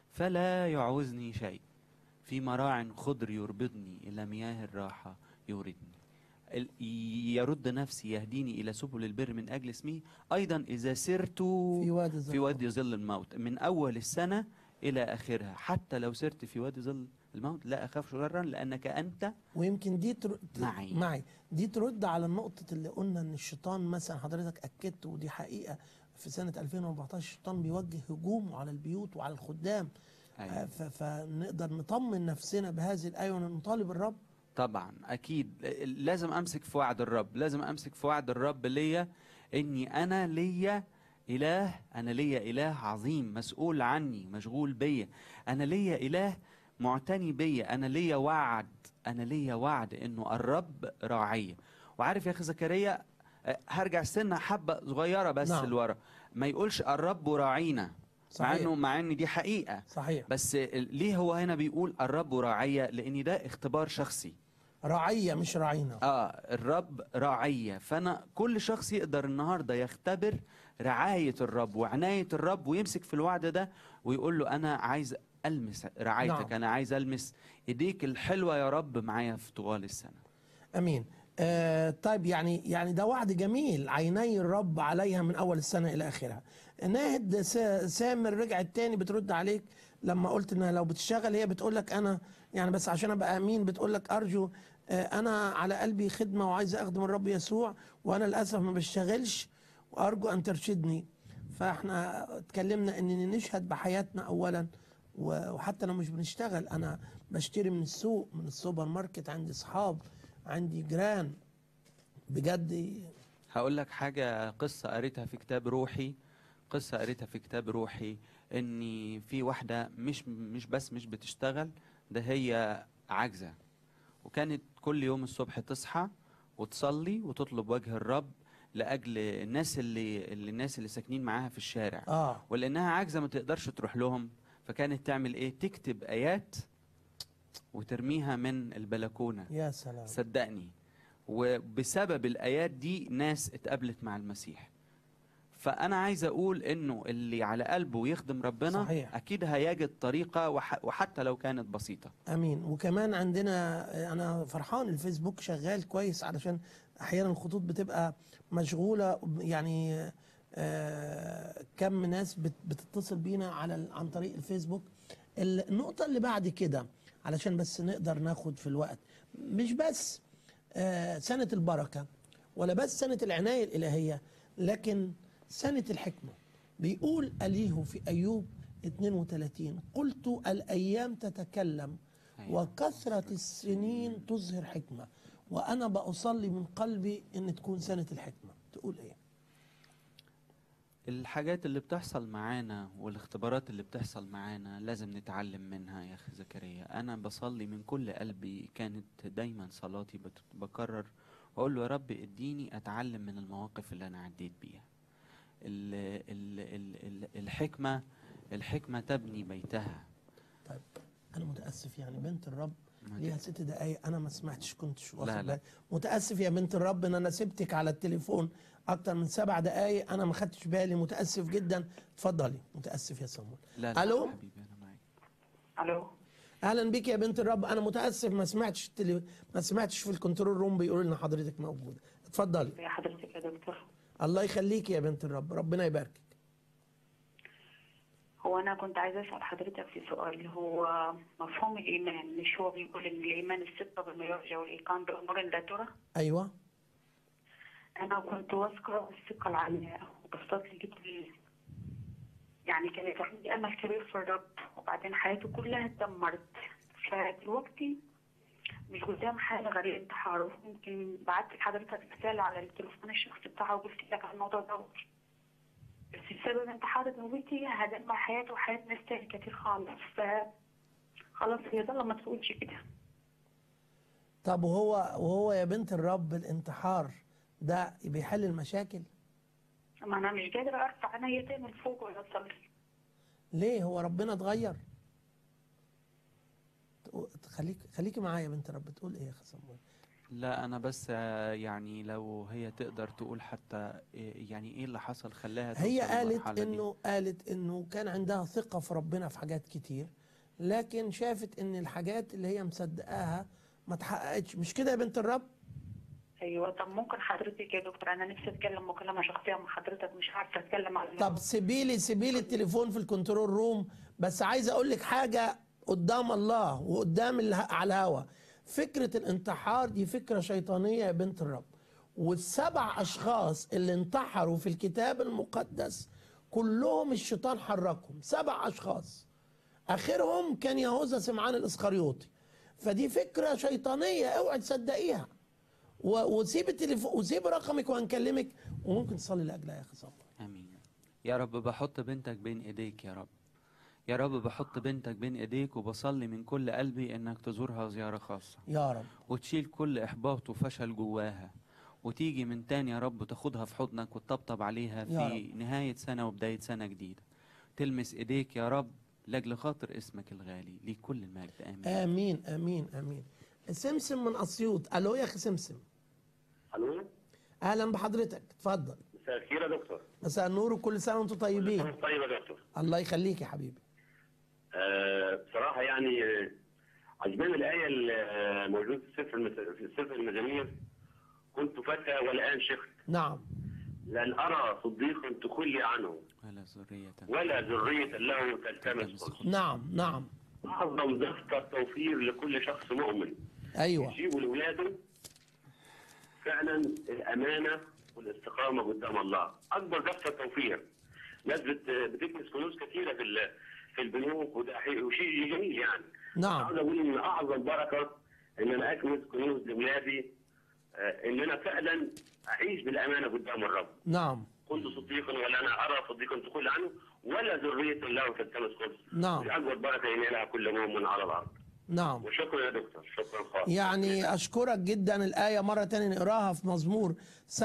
فلا يعوزني شيء في مراع خضر يربضني إلى مياه الراحة يوردني ال- يرد نفسي يهديني إلى سبل البر من أجل اسمه أيضا إذا سرت في وادي في وادي ظل الموت من اول السنه الى اخرها حتى لو سرت في وادي ظل الموت لا اخاف شرا لانك انت ويمكن دي تر... ت- معي. معي دي ترد على النقطة اللي قلنا ان الشيطان مثلا حضرتك اكدت ودي حقيقة في سنة 2014 الشيطان بيوجه هجومه على البيوت وعلى الخدام أيوة. آه، ف... فنقدر نطمن نفسنا بهذه الآية ونطالب الرب طبعا اكيد لازم امسك في وعد الرب لازم امسك في وعد الرب ليا اني انا ليا اله انا ليا اله عظيم مسؤول عني مشغول بيا انا ليا اله معتني بيا انا ليا وعد انا ليا وعد انه الرب راعي وعارف يا اخي زكريا أه، هرجع سنه حبه صغيره بس نعم. لورا ما يقولش الرب راعينا مع صحيح. انه مع ان دي حقيقه صحيح بس ليه هو هنا بيقول الرب راعية لان ده اختبار شخصي رعية مش راعينا اه الرب راعية فانا كل شخص يقدر النهاردة يختبر رعاية الرب وعناية الرب ويمسك في الوعد ده ويقول له انا عايز المس رعايتك نعم. انا عايز المس ايديك الحلوة يا رب معايا في طوال السنة امين آه طيب يعني يعني ده وعد جميل عيني الرب عليها من اول السنه الى اخرها ناهد سا- سامر رجعت تاني بترد عليك لما قلت انها لو بتشتغل هي بتقول لك انا يعني بس عشان ابقى امين بتقول لك ارجو آه، انا على قلبي خدمه وعايز اخدم الرب يسوع وانا للاسف ما بشتغلش وارجو ان ترشدني فاحنا اتكلمنا ان نشهد بحياتنا اولا و- وحتى لو مش بنشتغل انا بشتري من السوق من السوبر ماركت عندي اصحاب عندي جيران بجد هقول لك حاجة قصة قريتها في كتاب روحي قصة قريتها في كتاب روحي ان في واحدة مش مش بس مش بتشتغل ده هي عاجزة وكانت كل يوم الصبح تصحى وتصلي وتطلب وجه الرب لأجل الناس اللي, اللي الناس اللي ساكنين معاها في الشارع اه ولأنها عاجزة ما تقدرش تروح لهم فكانت تعمل ايه تكتب آيات وترميها من البلكونة يا سلام صدقني وبسبب الايات دي ناس اتقابلت مع المسيح فانا عايز اقول انه اللي على قلبه يخدم ربنا صحيح. اكيد هيجد طريقه وح وحتى لو كانت بسيطه امين وكمان عندنا انا فرحان الفيسبوك شغال كويس علشان احيانا الخطوط بتبقى مشغوله يعني آه، كم ناس بت- بتتصل بينا على ال- عن طريق الفيسبوك النقطه اللي بعد كده علشان بس نقدر ناخد في الوقت مش بس آه، سنه البركه ولا بس سنه العنايه الالهيه لكن سنه الحكمه بيقول أليه في أيوب 32 قلت الأيام تتكلم أيوة. وكثرة السنين تظهر حكمة وأنا بأصلي من قلبي إن تكون سنة الحكمة تقول إيه الحاجات اللي بتحصل معانا والاختبارات اللي بتحصل معانا لازم نتعلم منها يا اخي زكريا انا بصلي من كل قلبي كانت دايما صلاتي بت- بكرر واقول له يا رب اديني اتعلم من المواقف اللي انا عديت بيها ال ال ال ال الحكمه الحكمه تبني بيتها طيب أنا متأسف يعني بنت الرب ما ليها ست دقايق أنا ما سمعتش كنتش لا، واخد لا. بالي متأسف يا بنت الرب إن أنا سبتك على التليفون أكتر من سبع دقايق أنا ما خدتش بالي متأسف جدا اتفضلي متأسف يا صمول لا لا ألو؟ حبيبي انا معاك الو اهلا بك يا بنت الرب انا متاسف ما سمعتش التلي... ما سمعتش في الكنترول روم بيقولوا لنا حضرتك موجوده اتفضلي يا حضرتك يا دكتور الله يخليك يا بنت الرب ربنا يباركك هو انا كنت عايزه اسال حضرتك في سؤال هو مفهوم الايمان مش هو بيقول ان الايمان الثقه بما يرجى والايقان بامور لا ترى ايوه انا كنت واثقه الثقه العمياء وبصيت لقيت ال- يعني كانت عندي امل كبير في الرب وبعدين حياتي كلها اتدمرت فدلوقتي مش قدام حاجه غير الانتحار ممكن بعت لحضرتك رساله على التليفون الشخصي بتاعه وقلت لك على الموضوع ده بس بسبب انتحار نوبتي هدمر حياتي وحياة ناس تاني كتير خالص ف خلاص هي ده ما تقولش كده طب وهو وهو يا بنت الرب الانتحار ده بيحل المشاكل ما انا مش قادره ارفع عينيا تاني لفوق ولا اصلي ليه هو ربنا اتغير تقول- خليك خليكي معايا يا بنت الرب تقول ايه يا خصم لا انا بس آه، يعني لو هي تقدر تقول حتى إيه- يعني ايه اللي حصل خلاها هي توصل قالت للمرحلة دي. انه قالت انه كان عندها ثقة في ربنا في حاجات كتير لكن شافت ان الحاجات اللي هي مصدقاها ما اتحققتش مش كده يا بنت الرب ايوه طب ممكن حضرتك يا دكتور انا نفسي اتكلم مكالمه شخصيه مع حضرتك مش عارفه اتكلم على طب سيبيلي سيبيلي التليفون في الكنترول روم بس عايز اقول لك حاجة قدام الله وقدام اله- على الهوا فكرة الانتحار دي فكرة شيطانية يا بنت الرب والسبع اشخاص اللي انتحروا في الكتاب المقدس كلهم الشيطان حركهم سبع اشخاص اخرهم كان يهوذا سمعان الاسخريوطي فدي فكره شيطانيه اوعي تصدقيها و- وسيب التليفون وسيب رقمك وهنكلمك وممكن تصلي لاجلها يا اخي صبري امين يا رب بحط بنتك بين ايديك يا رب يا رب بحط بنتك بين ايديك وبصلي من كل قلبي انك تزورها زيارة خاصة يا رب وتشيل كل احباط وفشل جواها وتيجي من تاني يا رب تاخدها في حضنك وتطبطب عليها يا في نهاية سنة وبداية سنة جديدة تلمس ايديك يا رب لاجل خاطر اسمك الغالي ليك كل المجد امين امين امين امين سمسم من اسيوط الو يا اخي سمسم الو اهلا بحضرتك اتفضل مساء الخير يا دكتور مساء النور وكل سنه وانتم طيبين طيب يا دكتور الله يخليك يا حبيبي آه بصراحه يعني آه، عجباني الايه اللي آه، موجوده في سفر المس- في سفر المزامير كنت فتى والان شيخ نعم لن ارى صديقا تخلي عنه ولا ذرية ولا ذريه له تلتمس خلق نعم نعم اعظم دفتر توفير لكل شخص مؤمن ايوه يجيبوا لاولاده فعلا الامانه والاستقامه قدام الله اكبر دفتر توفير ناس بت- بتكنس فلوس كثيره في ال- في البنوك وده حقيقي وشيء جميل يعني نعم عاوز اقول ان اعظم بركه ان انا اكنس كنوز لاولادي آه، ان انا فعلا اعيش بالامانه قدام الرب نعم كنت صديقا ولا انا ارى صديقا تقول عنه ولا ذريه له تلتمس خبز نعم. دي اكبر بركه ينالها كل مؤمن على الارض نعم وشكرا يا دكتور شكرا خالص يعني أشكرك جدا الآية مرة تانية نقراها في مزمور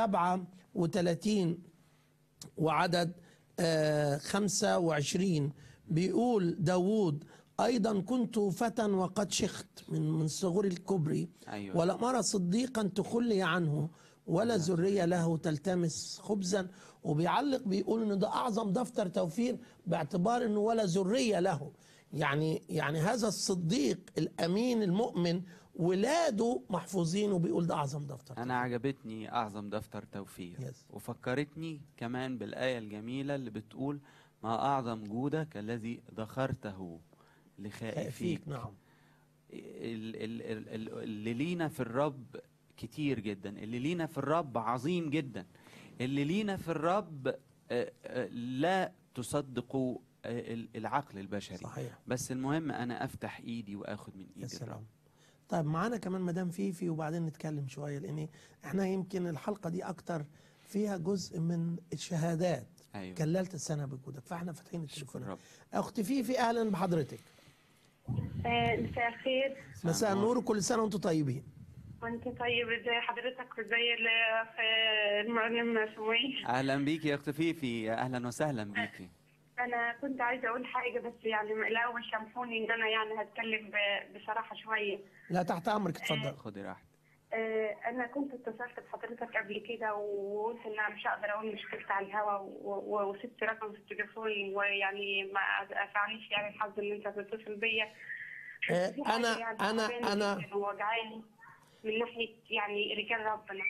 37 وعدد آه، 25 بيقول داوود أيضا كنت فتى وقد شخت من من صغر الكبر أيوة. ولم أرى صديقا تخلي عنه ولا ذرية له تلتمس خبزا وبيعلق بيقول ان ده اعظم دفتر توفير باعتبار انه ولا ذرية له يعني يعني هذا الصديق الامين المؤمن ولاده محفوظين وبيقول ده اعظم دفتر أنا عجبتني أعظم دفتر توفير Yes. وفكرتني كمان بالآية الجميلة اللي بتقول ما أعظم جودك الذي ذخرته لخائفيك فيك نعم ال- ال- ال- ال- اللي لينا في الرب كتير جدا اللي لينا في الرب عظيم جدا اللي لينا في الرب آه، آه، لا تصدقوا آه، ال- العقل البشري صحيح بس المهم أنا أفتح إيدي وآخد من يا إيد سلام الرب طيب معانا كمان مدام فيفي وبعدين نتكلم شويه لان احنا يمكن الحلقه دي اكتر فيها جزء من الشهادات أيوة كللت السنه بوجودك فاحنا فاتحين شكرا التليفون رب اختي فيفي اهلا بحضرتك آه، مساء الخير مساء النور وكل سنه وانتم طيبين وانت طيب ازي حضرتك وازي ال- في المعلم سموي أهلا بيكي يا أخت فيفي يا أهلا وسهلا بيكي انا كنت عايزه اقول حاجه بس يعني الاول سامحوني ان انا يعني هتكلم ب- بصراحه شويه لا تحت امرك اتفضل خدي راحتك آه، انا كنت اتصلت بحضرتك قبل كده وقلت ان انا مش هقدر اقول مشكلتي على الهوا و- و- وسبت رقم في التليفون ويعني ما اسعنيش يعني الحظ ان انت تتصل بيا آه، في حاجة انا يعني انا تعبانة انا جداً ووجعاني من ناحيه يعني رجال ربنا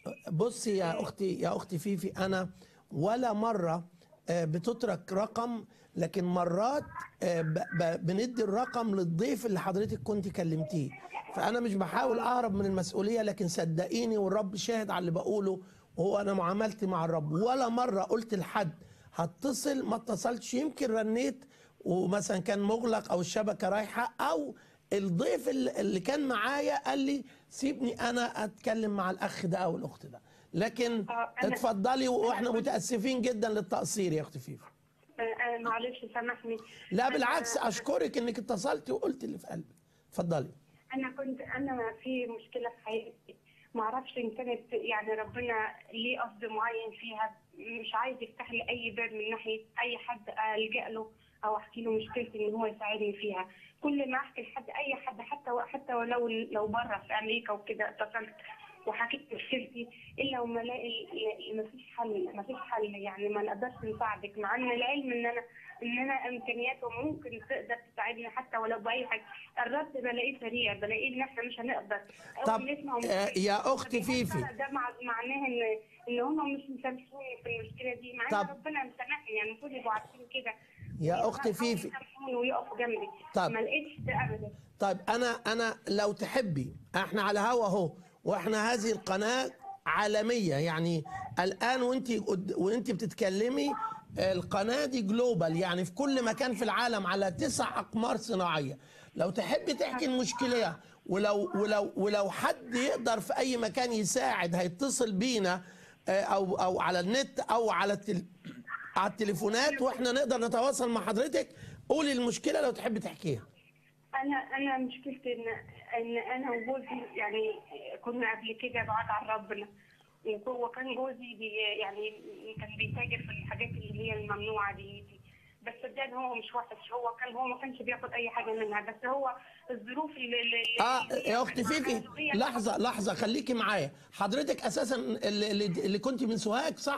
بصي يا اختي يا اختي فيفي انا ولا مره آه، بتترك رقم لكن مرات آه، ب- ب- بندي الرقم للضيف اللي حضرتك كنت كلمتيه فانا مش بحاول اهرب من المسؤوليه لكن صدقيني والرب شاهد على اللي بقوله وهو انا معاملتي مع الرب ولا مره قلت لحد هتصل ما اتصلتش يمكن رنيت ومثلا كان مغلق او الشبكه رايحه او الضيف اللي اللي كان معايا قال لي سيبني انا اتكلم مع الاخ ده او الاخت ده لكن آه، أنا- اتفضلي واحنا متاسفين جدا للتقصير يا اختي فيفا آه، آه، معلش سامحني لا أنا- بالعكس اشكرك انك اتصلتي وقلت اللي في قلبك اتفضلي انا كنت انا في مشكله في حياتي ما اعرفش ان كانت يعني ربنا ليه قصد معين فيها مش عايز يفتح لي اي باب من ناحيه اي حد الجا له او احكي له مشكلتي ان هو يساعدني فيها كل ما احكي لحد اي حد حتى حتى ولو لو بره في امريكا وكده اتصلت وحكيت مشكلتي الا وما الاقي ما فيش حل ما فيش حل يعني ما نقدرش نساعدك مع ان العلم ان انا ان انا امكانياته ممكن تقدر تساعدني حتى ولو باي حاجه الرد بلاقيه سريع بلاقيه ان احنا مش هنقدر أول طب ما نسمع آه، يا اختي فيفي ده مع معناه ان ان هم مش مسامحوني في المشكله دي مع ان طب. ربنا مسامحني يعني المفروض يبقوا عارفين كده يا اختي يحاولوا فيفي يسامحوني ويقفوا جنبي طب. ما لقيتش ده ابدا طيب انا انا لو تحبي احنا على هوا اهو واحنا هذه القناه عالميه يعني الان وانت قد- وانت بتتكلمي القناه دي جلوبال يعني في كل مكان في العالم على تسع اقمار صناعيه لو تحبي تحكي المشكله ولو ولو ولو حد يقدر في اي مكان يساعد هيتصل بينا آه، او او على النت او على التل... على التليفونات واحنا نقدر نتواصل مع حضرتك قولي المشكله لو تحبي تحكيها انا انا مشكلتي ان ان انا وجوزي يعني كنا قبل كده بعاد عن ربنا وهو كان جوزي بي يعني كان بيتاجر في الحاجات اللي هي الممنوعه دي, دي. بس صدقني هو مش وحش هو كان هو ما كانش بياخد اي حاجه منها بس هو الظروف اللي, اللي اه اللي هي يا اختي فيفي هي- لحظه لحظه خليكي معايا حضرتك اساسا اللي, اللي, اللي كنت من سوهاج صح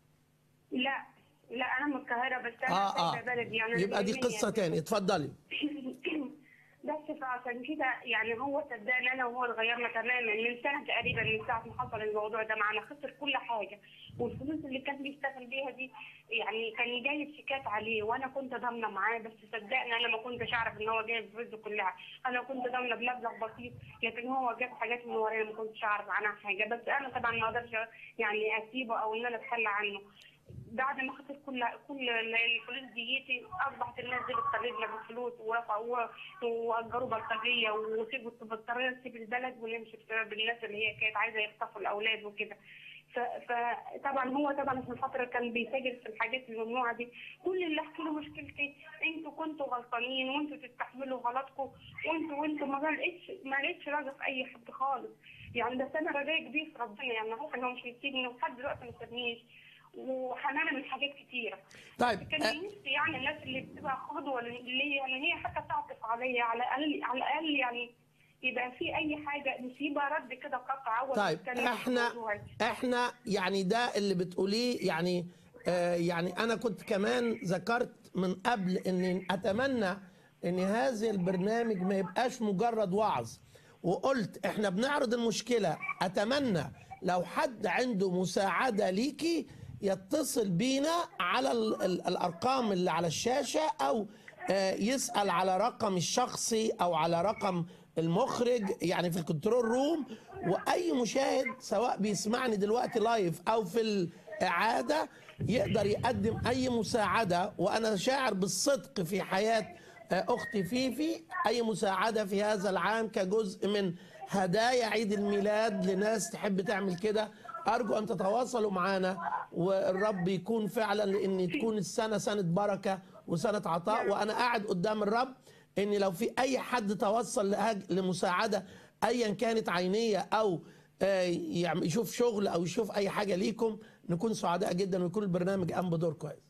لا لا انا من القاهره بس انا اه اه سايبة بلدي يعني يبقى دي من قصه يمين تاني اتفضلي بس فعشان كده يعني هو صدقني انا وهو اتغيرنا تماما من سنه تقريبا من ساعه ما حصل الموضوع ده معانا خسر كل حاجه والفلوس اللي كان بيشتغل بيها دي يعني كان جايب شيكات عليه وانا كنت ضامنه معاه بس صدقني انا ما كنتش اعرف ان هو جايب فلوسه كلها انا كنت ضامنه بمبلغ بسيط لكن هو جاب حاجات من ورايا ما كنتش اعرف عنها حاجه بس انا طبعا ما اقدرش يعني اسيبه او ان انا اتخلى عنه بعد ما خسر كل كل الفلوس ديتي اصبحت الناس دي بتطردنا بالفلوس ورفعوا واجروا بلطجيه وسيبوا اضطرينا نسيب البلد ونمشي بسبب الناس اللي هي كانت عايزه يخطفوا الاولاد وكده ف- فطبعا هو طبعا في الفتره كان بيتاجر في الحاجات الممنوعه دي كل اللي احكي له مشكلتي انتوا كنتوا غلطانين وانتوا تستحملوا غلطكم وانتوا وانتوا ما لقيتش ما لقيتش رجا في اي حد خالص يعني ده انا رجاء كبير في ربنا يعني هو ان هو مش هيسيبني ولحد دلوقتي ما سابنيش وحمانا من حاجات كتيره طيب كان نفسي يعني الناس اللي بتبقى قدوه ليا يعني هي حتى تعطف عليا على الاقل على الاقل يعني يبقى في اي حاجه نسيبها رد كده قطع اول طيب كان احنا الموضوع. احنا يعني ده اللي بتقوليه يعني آه يعني انا كنت كمان ذكرت من قبل ان اتمنى ان هذا البرنامج ما يبقاش مجرد وعظ وقلت احنا بنعرض المشكله اتمنى لو حد عنده مساعده ليكي يتصل بينا على ال ال الارقام اللي على الشاشه او آه، يسال على رقم الشخصي او على رقم المخرج يعني في الكنترول روم واي مشاهد سواء بيسمعني دلوقتي لايف او في الاعاده يقدر يقدم اي مساعده وانا شاعر بالصدق في حياه آه، اختي فيفي اي مساعده في هذا العام كجزء من هدايا عيد الميلاد لناس تحب تعمل كده ارجو ان تتواصلوا معنا والرب يكون فعلا لان تكون السنه سنه بركه وسنه عطاء وانا قاعد قدام الرب ان لو في اي حد توصل لأج- لمساعده ايا كانت عينيه او آه، يعم- يشوف شغل او يشوف اي حاجه ليكم نكون سعداء جدا ويكون البرنامج قام بدور كويس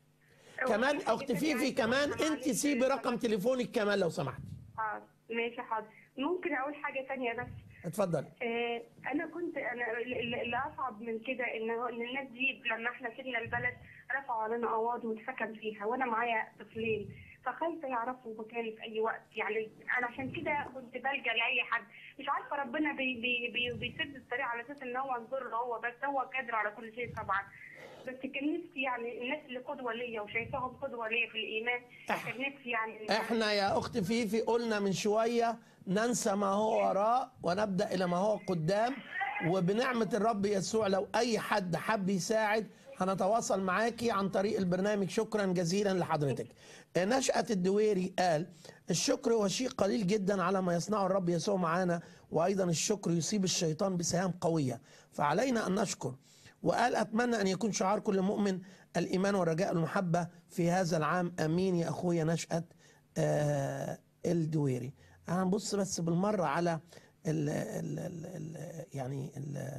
كمان اخت فيفي كمان انت سيبي رقم تليفونك كمان لو سمحتي حاضر ماشي حاضر ممكن اقول حاجه تانية بس اتفضل آه، انا كنت انا اللي اللي اصعب من كده ان هو- ان الناس دي لما احنا سيبنا البلد رفعوا علينا قواضي واتسكن فيها وانا معايا طفلين فخايفه يعرفوا مكاني في اي وقت يعني انا عشان كده كنت بلجا لاي حد مش عارفه ربنا بي بي بي بيسد الطريق على اساس ان هو ينظر هو بس هو قادر على كل شيء طبعا بس كان نفسي يعني الناس اللي قدوه ليا وشايفاهم قدوه ليا في الايمان كان نفسي يعني احنا يا اخت فيفي قلنا من شويه ننسى ما هو وراء ونبدا الى ما هو قدام وبنعمه الرب يسوع لو اي حد حب يساعد هنتواصل معاكي عن طريق البرنامج شكرا جزيلا لحضرتك نشأة الدويري قال الشكر هو شيء قليل جدا على ما يصنعه الرب يسوع معانا وأيضا الشكر يصيب الشيطان بسهام قوية فعلينا أن نشكر وقال أتمنى أن يكون شعار كل مؤمن الإيمان والرجاء والمحبة في هذا العام أمين يا أخويا نشأة آه الدويري هنبص بس بالمرة على ال ال ال ال يعني ال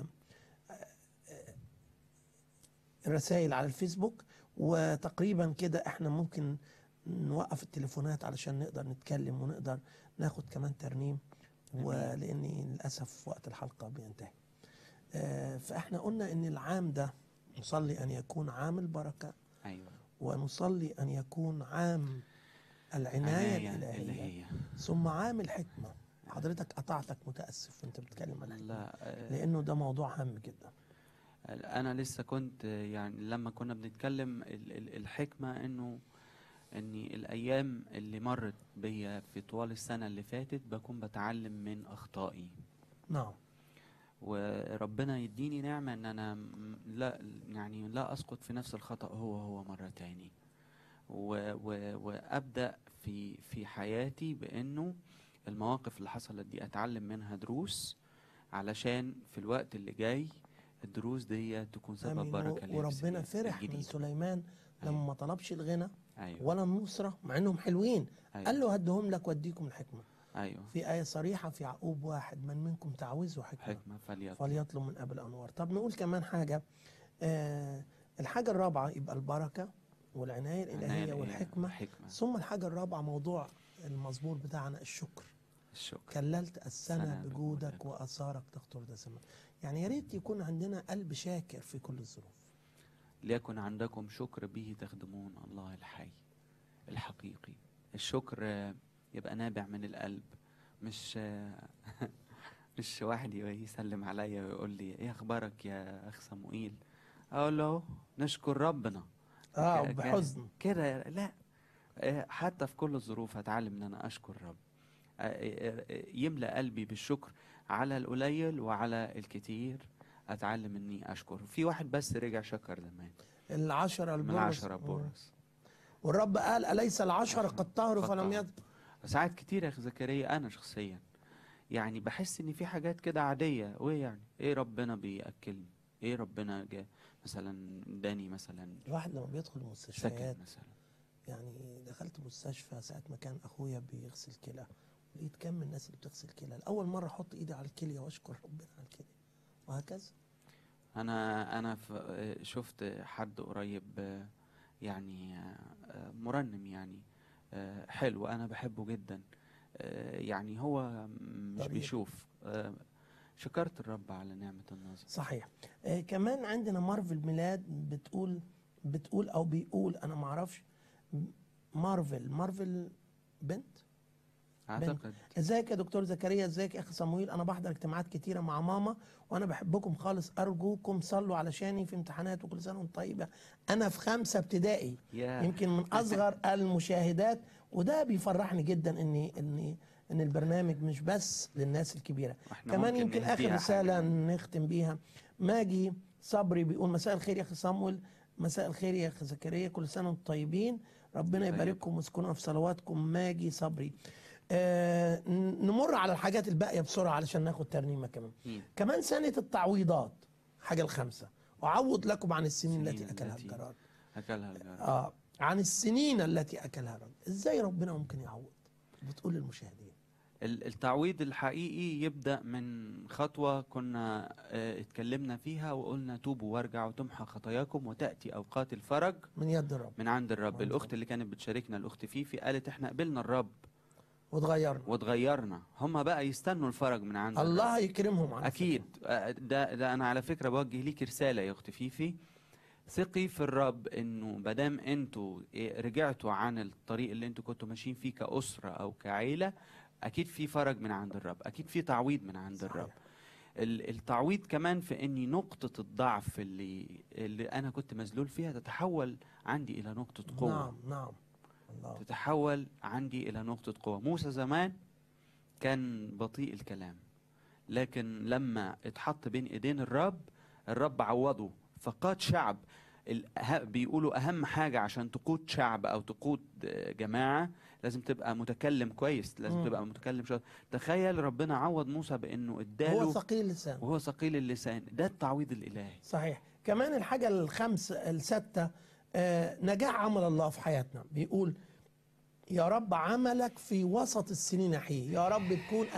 الرسائل على الفيسبوك وتقريبا كده احنا ممكن نوقف التليفونات علشان نقدر نتكلم ونقدر ناخد كمان ترنيم ولاني للاسف وقت الحلقه بينتهي آه، فاحنا قلنا ان العام ده نصلي ان يكون عام البركه ايوه ونصلي ان يكون عام العنايه عناية الالهيه الإلهية. ثم عام الحكمه حضرتك قطعتك متاسف وانت بتتكلم عن الحكمه لا آه، لانه ده موضوع هام جدا انا لسه كنت يعني لما كنا بنتكلم ال- ال- الحكمه انه اني الايام اللي مرت بيا في طوال السنه اللي فاتت بكون بتعلم من اخطائي نعم وربنا يديني نعمه ان انا م- لا يعني لا اسقط في نفس الخطا هو هو مره تاني و و وابدا في في حياتي بانه المواقف اللي حصلت دي اتعلم منها دروس علشان في الوقت اللي جاي الدروس دي تكون سبب آمين. بركه ليا في وربنا السنين فرح من الجديدة. سليمان لما ما طلبش الغنى ايوه ولا النصرة مع انهم حلوين أيوة. قال له هدهم لك واديكم الحكمة ايوه في آية صريحة في يعقوب واحد من منكم تعوزه حكمة, حكمه فليطلب فليطلب من أبي الأنوار طب نقول كمان حاجة آه الحاجة الرابعة يبقى البركة والعناية الإلهية الإلهية والحكمة والحكمة. ثم الحاجة الرابعة موضوع المزمور بتاعنا الشكر الشكر كللت السنة سنة بجودك وآثارك تخطر دسما يعني يا ريت يكون عندنا قلب شاكر في كل الظروف ليكن عندكم شكر به تخدمون الله الحي الحقيقي الشكر آه، يبقى نابع من القلب مش مش واحد ي- يسلم عليا ويقول لي ايه اخبارك يا اخ صموئيل اقول له نشكر ربنا اه ك- ك- بحزن كده لا آه، حتى في كل الظروف هتعلم ان انا اشكر رب آه، آه، آه، يملأ قلبي بالشكر على القليل وعلى الكتير اتعلم اني اشكر في واحد بس رجع شكر زمان العشرة من البرص العشرة مم. بورس والرب قال أليس العشرة قد طهروا قد فلم طهروا. يذبحوا ساعات كتير يا اخي زكريا انا شخصيا يعني بحس ان في حاجات كده عاديه وايه يعني ايه ربنا بياكلني ايه ربنا جا مثلا اداني مثلا الواحد لما بيدخل المستشفيات سكن مثلا يعني دخلت مستشفى ساعة ما كان أخويا بيغسل كلى لقيت كم من الناس اللي بتغسل كلى لأول مرة أحط إيدي على الكلية وأشكر ربنا على الكلية وهكذا انا انا ف- شفت حد قريب آه، يعني آه، مرنم يعني آه، حلو انا بحبه جدا آه، يعني هو مش طريق. بيشوف آه، شكرت الرب على نعمة النظر صحيح آه كمان عندنا مارفل ميلاد بتقول بتقول أو بيقول أنا معرفش مارفل مارفل بنت اعتقد ازيك يا دكتور زكريا ازيك يا اخي صمويل انا بحضر اجتماعات كتيره مع ماما وانا بحبكم خالص ارجوكم صلوا علشاني في امتحانات وكل سنه وانتم طيبه انا في خمسه ابتدائي يا يمكن من اصغر المشاهدات وده بيفرحني جدا ان ان ان البرنامج مش بس للناس الكبيره واحنا كمان ممكن يمكن اخر نهديها رساله حاجة. نختم بيها ماجي صبري بيقول مساء الخير يا اخي صمويل مساء الخير يا اخي زكريا كل سنه وانتم طيبين ربنا طيب. يبارككم ويسكننا في صلواتكم ماجي صبري آه ن- نمر على الحاجات الباقيه بسرعه علشان ناخد ترنيمه كمان مين؟ كمان سنه التعويضات حاجه الخامسه وعوض لكم عن السنين التي السنين اكلها التي- الجراد اكلها الجراد اه عن السنين التي اكلها الرب ازاي ربنا ممكن يعوض بتقول للمشاهدين ال- التعويض الحقيقي يبدأ من خطوة كنا آه، اتكلمنا فيها وقلنا توبوا وارجعوا تمحى خطاياكم وتأتي أوقات الفرج من يد الرب من عند الرب عند الأخت اللي كانت بتشاركنا الأخت فيفي قالت احنا قبلنا الرب وتغيرنا واتغيرنا هم بقى يستنوا الفرج من عند الرب الله يكرمهم عن أكيد آه، ده, ده أنا على فكرة بوجه ليك رسالة يا أخت فيفي ثقي في الرب انه مادام انتوا إيه، رجعتوا عن الطريق اللي انتوا كنتوا ماشيين فيه كأسرة او كعيلة اكيد في فرج من عند الرب اكيد في تعويض من عند صحيح. الرب ال- التعويض كمان في اني نقطة الضعف اللي اللي انا كنت مذلول فيها تتحول عندي الى نقطة قوة نعم نعم الله تتحول عندي الى نقطة قوة موسى زمان كان بطيء الكلام لكن لما اتحط بين ايدين الرب الرب عوضه فقاد شعب ال- ه- بيقولوا اهم حاجة عشان تقود شعب او تقود آه، جماعة لازم تبقى متكلم كويس لازم مم. تبقى متكلم شاطر تخيل ربنا عوض موسى بانه هو اداله ثقيل اللسان وهو ثقيل اللسان ده التعويض الالهي صحيح كمان الحاجة الخمس الستة آه نجاح عمل الله في حياتنا بيقول يا رب عملك في وسط السنين يحيي يا رب تكون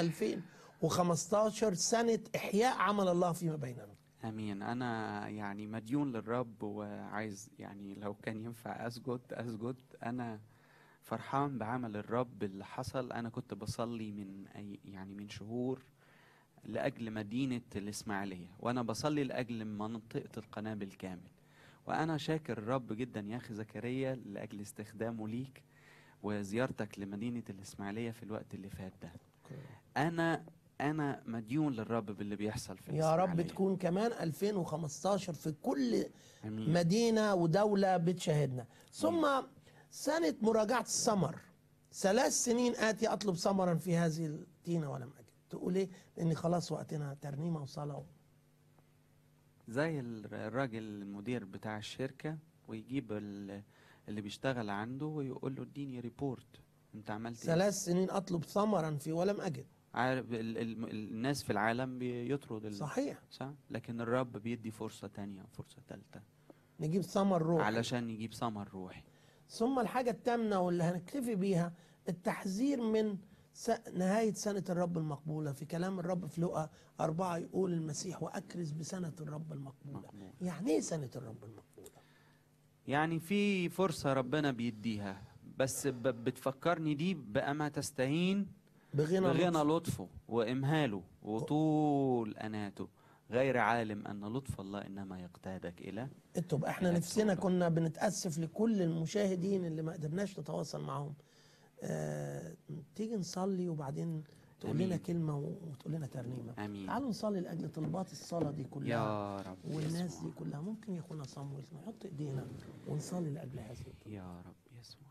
2015 سنة إحياء عمل الله فيما بيننا امين انا يعني مديون للرب وعايز يعني لو كان ينفع اسجد اسجد انا فرحان بعمل الرب اللي حصل انا كنت بصلي من أي يعني من شهور لاجل مدينه الاسماعيليه وانا بصلي لاجل منطقه القناه بالكامل وانا شاكر الرب جدا يا اخي زكريا لاجل استخدامه ليك وزيارتك لمدينه الاسماعيليه في الوقت اللي فات ده انا انا مديون للرب باللي بيحصل في يا رب الإسماعيلية. تكون كمان 2015 في كل امين مدينة ودولة بتشاهدنا ثم سنة مراجعة الثمر ثلاث سنين آتي أطلب ثمرا في هذه التينة ولم أجد تقول إيه لأن خلاص وقتنا ترنيمة وصلاة زي ال- الراجل المدير بتاع الشركة ويجيب ال- اللي بيشتغل عنده ويقول له اديني ريبورت انت عملت ايه ثلاث سنين أطلب ثمرا في ولم أجد عارف ال ال الناس في العالم بيطرد ال- صحيح صح لكن الرب بيدي فرصة تانية فرصة تالتة نجيب ثمر روحي علشان يجيب ثمر روحي ثم الحاجة التامنة واللي هنكتفي بيها التحذير من س... نهاية سنة الرب المقبولة في كلام الرب في لقا أربعة يقول المسيح وأكرز بسنة الرب المقبولة مقبول. يعني إيه سنة الرب المقبولة يعني في فرصة ربنا بيديها بس ب- بتفكرني دي بأما تستهين بغنى بغنى لطف. لطفه وإمهاله وطول أناته غير عالم أن لطف الله إنما يقتادك إلى طب احنا إلى نفسنا التوبة. كنا بنتأسف لكل المشاهدين اللي ما قدرناش نتواصل معهم آه تيجي نصلي وبعدين تقول لنا آمين. كلمه و- وتقول لنا ترنيمه امين تعالوا نصلي لاجل طلبات الصلاه دي كلها يا رب والناس يسوع. دي كلها ممكن يا اخونا صمويل نحط ايدينا ونصلي لاجل هذه يا رب يسوع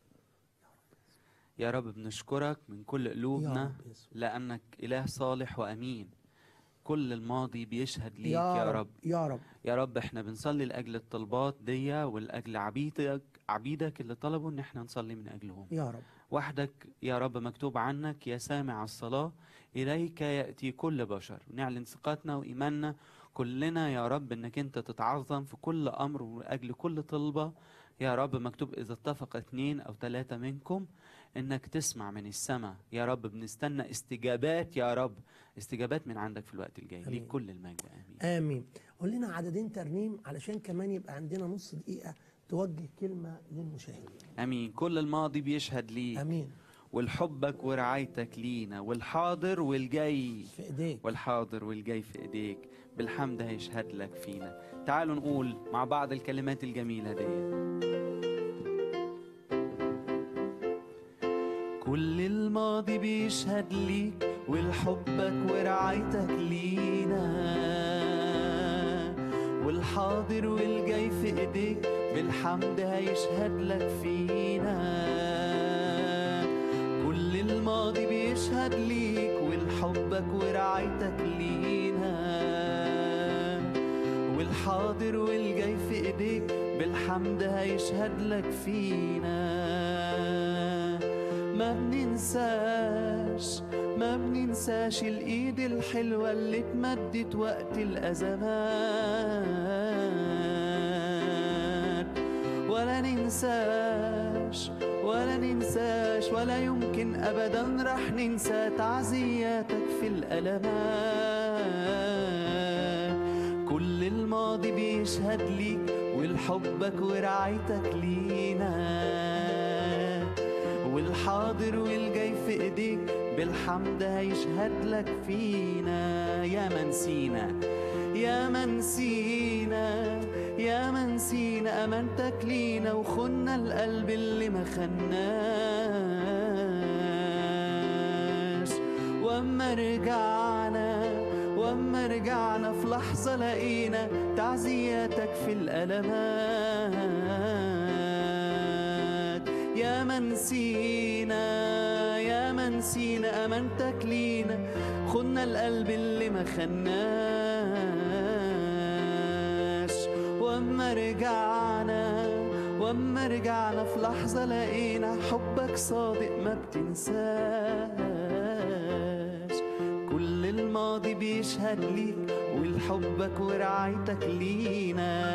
يا رب بنشكرك من كل يا قلوبنا رب يسوع. لأنك إله صالح وأمين كل الماضي بيشهد ليك يا يا رب. رب يا رب يا رب احنا بنصلي لأجل الطلبات دي ولأجل عبيدك عبيدك اللي طلبوا ان احنا نصلي من أجلهم يا رب وحدك يا رب مكتوب عنك يا سامع الصلاة إليك يأتي كل بشر نعلن ثقتنا وإيماننا كلنا يا رب إنك أنت تتعظم في كل أمر وأجل كل طلبة يا رب مكتوب إذا اتفق اثنين أو ثلاثة منكم إنك تسمع من السماء يا رب بنستنى استجابات يا رب استجابات من عندك في الوقت الجاي ليك آمين. كل المجد آمين امين قول لنا عددين ترنيم علشان كمان يبقى عندنا نص دقيقه توجه كلمه للمشاهدين امين كل الماضي بيشهد ليك امين والحبك ورعايتك لينا والحاضر والجاي في ايديك والحاضر والجاي في ايديك بالحمد هيشهد لك فينا تعالوا نقول مع بعض الكلمات الجميلة دي كل الماضي بيشهد ليك والحبك ورعايتك لينا والحاضر والجاي في ايديك بالحمد هيشهد لك فينا كل الماضي بيشهد ليك والحبك ورعايتك لينا والحاضر والجاي في ايديك بالحمد هيشهد لك فينا ما بننساش ما بننساش الايد الحلوة اللي اتمدت وقت الازمات ولا ننساش ولا ننساش ولا يمكن ابدا رح ننسى تعزياتك في الالمات كل الماضي بيشهد ليك والحبك ورعايتك لينا والحاضر والجاي في ايديك بالحمد هيشهد لك فينا يا منسينا يا منسينا يا منسينا امانتك لينا وخنا القلب اللي ما خناش واما رجعنا واما رجعنا في لحظة لقينا تعزياتك في الألمات يا منسينا يا منسينا أمانتك لينا خدنا القلب اللي ما خناش واما رجعنا واما رجعنا في لحظة لقينا حبك صادق ما بتنساش كل الماضي بيشهد ليك والحبك ورعايتك لينا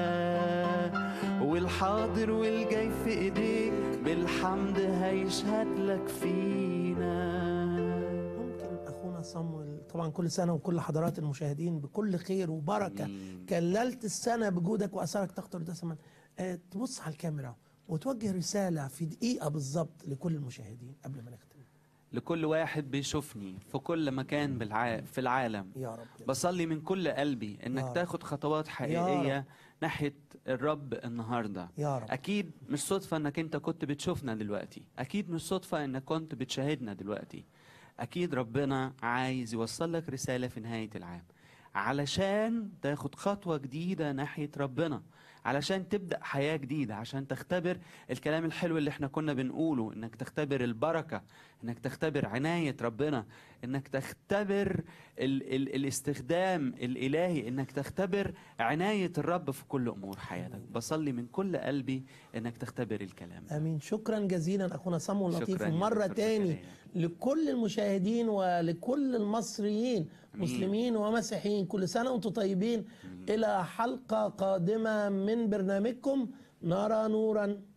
والحاضر والجاي في ايديك بالحمد هيشهد لك فينا ممكن اخونا صمويل طبعا كل سنه وكل حضرات المشاهدين بكل خير وبركه آمين. كللت السنه بجودك واثرك تخطر دسما آه، تبص على الكاميرا وتوجه رساله في دقيقه بالظبط لكل المشاهدين قبل ما نختم لكل واحد بيشوفني في كل مكان بالع... في العالم يا رب بصلي من كل قلبي انك يا رب. تاخد خطوات يا حقيقية ناحية الرب النهاردة يا رب اكيد مش صدفة انك انت كنت بتشوفنا دلوقتي اكيد مش صدفة انك كنت بتشاهدنا دلوقتي اكيد ربنا عايز يوصل لك رسالة في نهاية العام علشان تاخد خطوة جديدة ناحية ربنا علشان تبدأ حياة جديدة عشان تختبر الكلام الحلو اللي احنا كنا بنقوله انك تختبر البركة انك تختبر عناية ربنا انك تختبر ال ال الاستخدام الالهي انك تختبر عناية الرب في كل امور حياتك بصلي من كل قلبي انك تختبر الكلام ده. امين شكرا جزيلا اخونا صمويل لطيف شكراً يا ومره دكتور تاني زكريا. لكل المشاهدين ولكل المصريين أمين. مسلمين ومسيحيين كل سنه وانتم طيبين الى حلقه قادمه من برنامجكم نرى نورا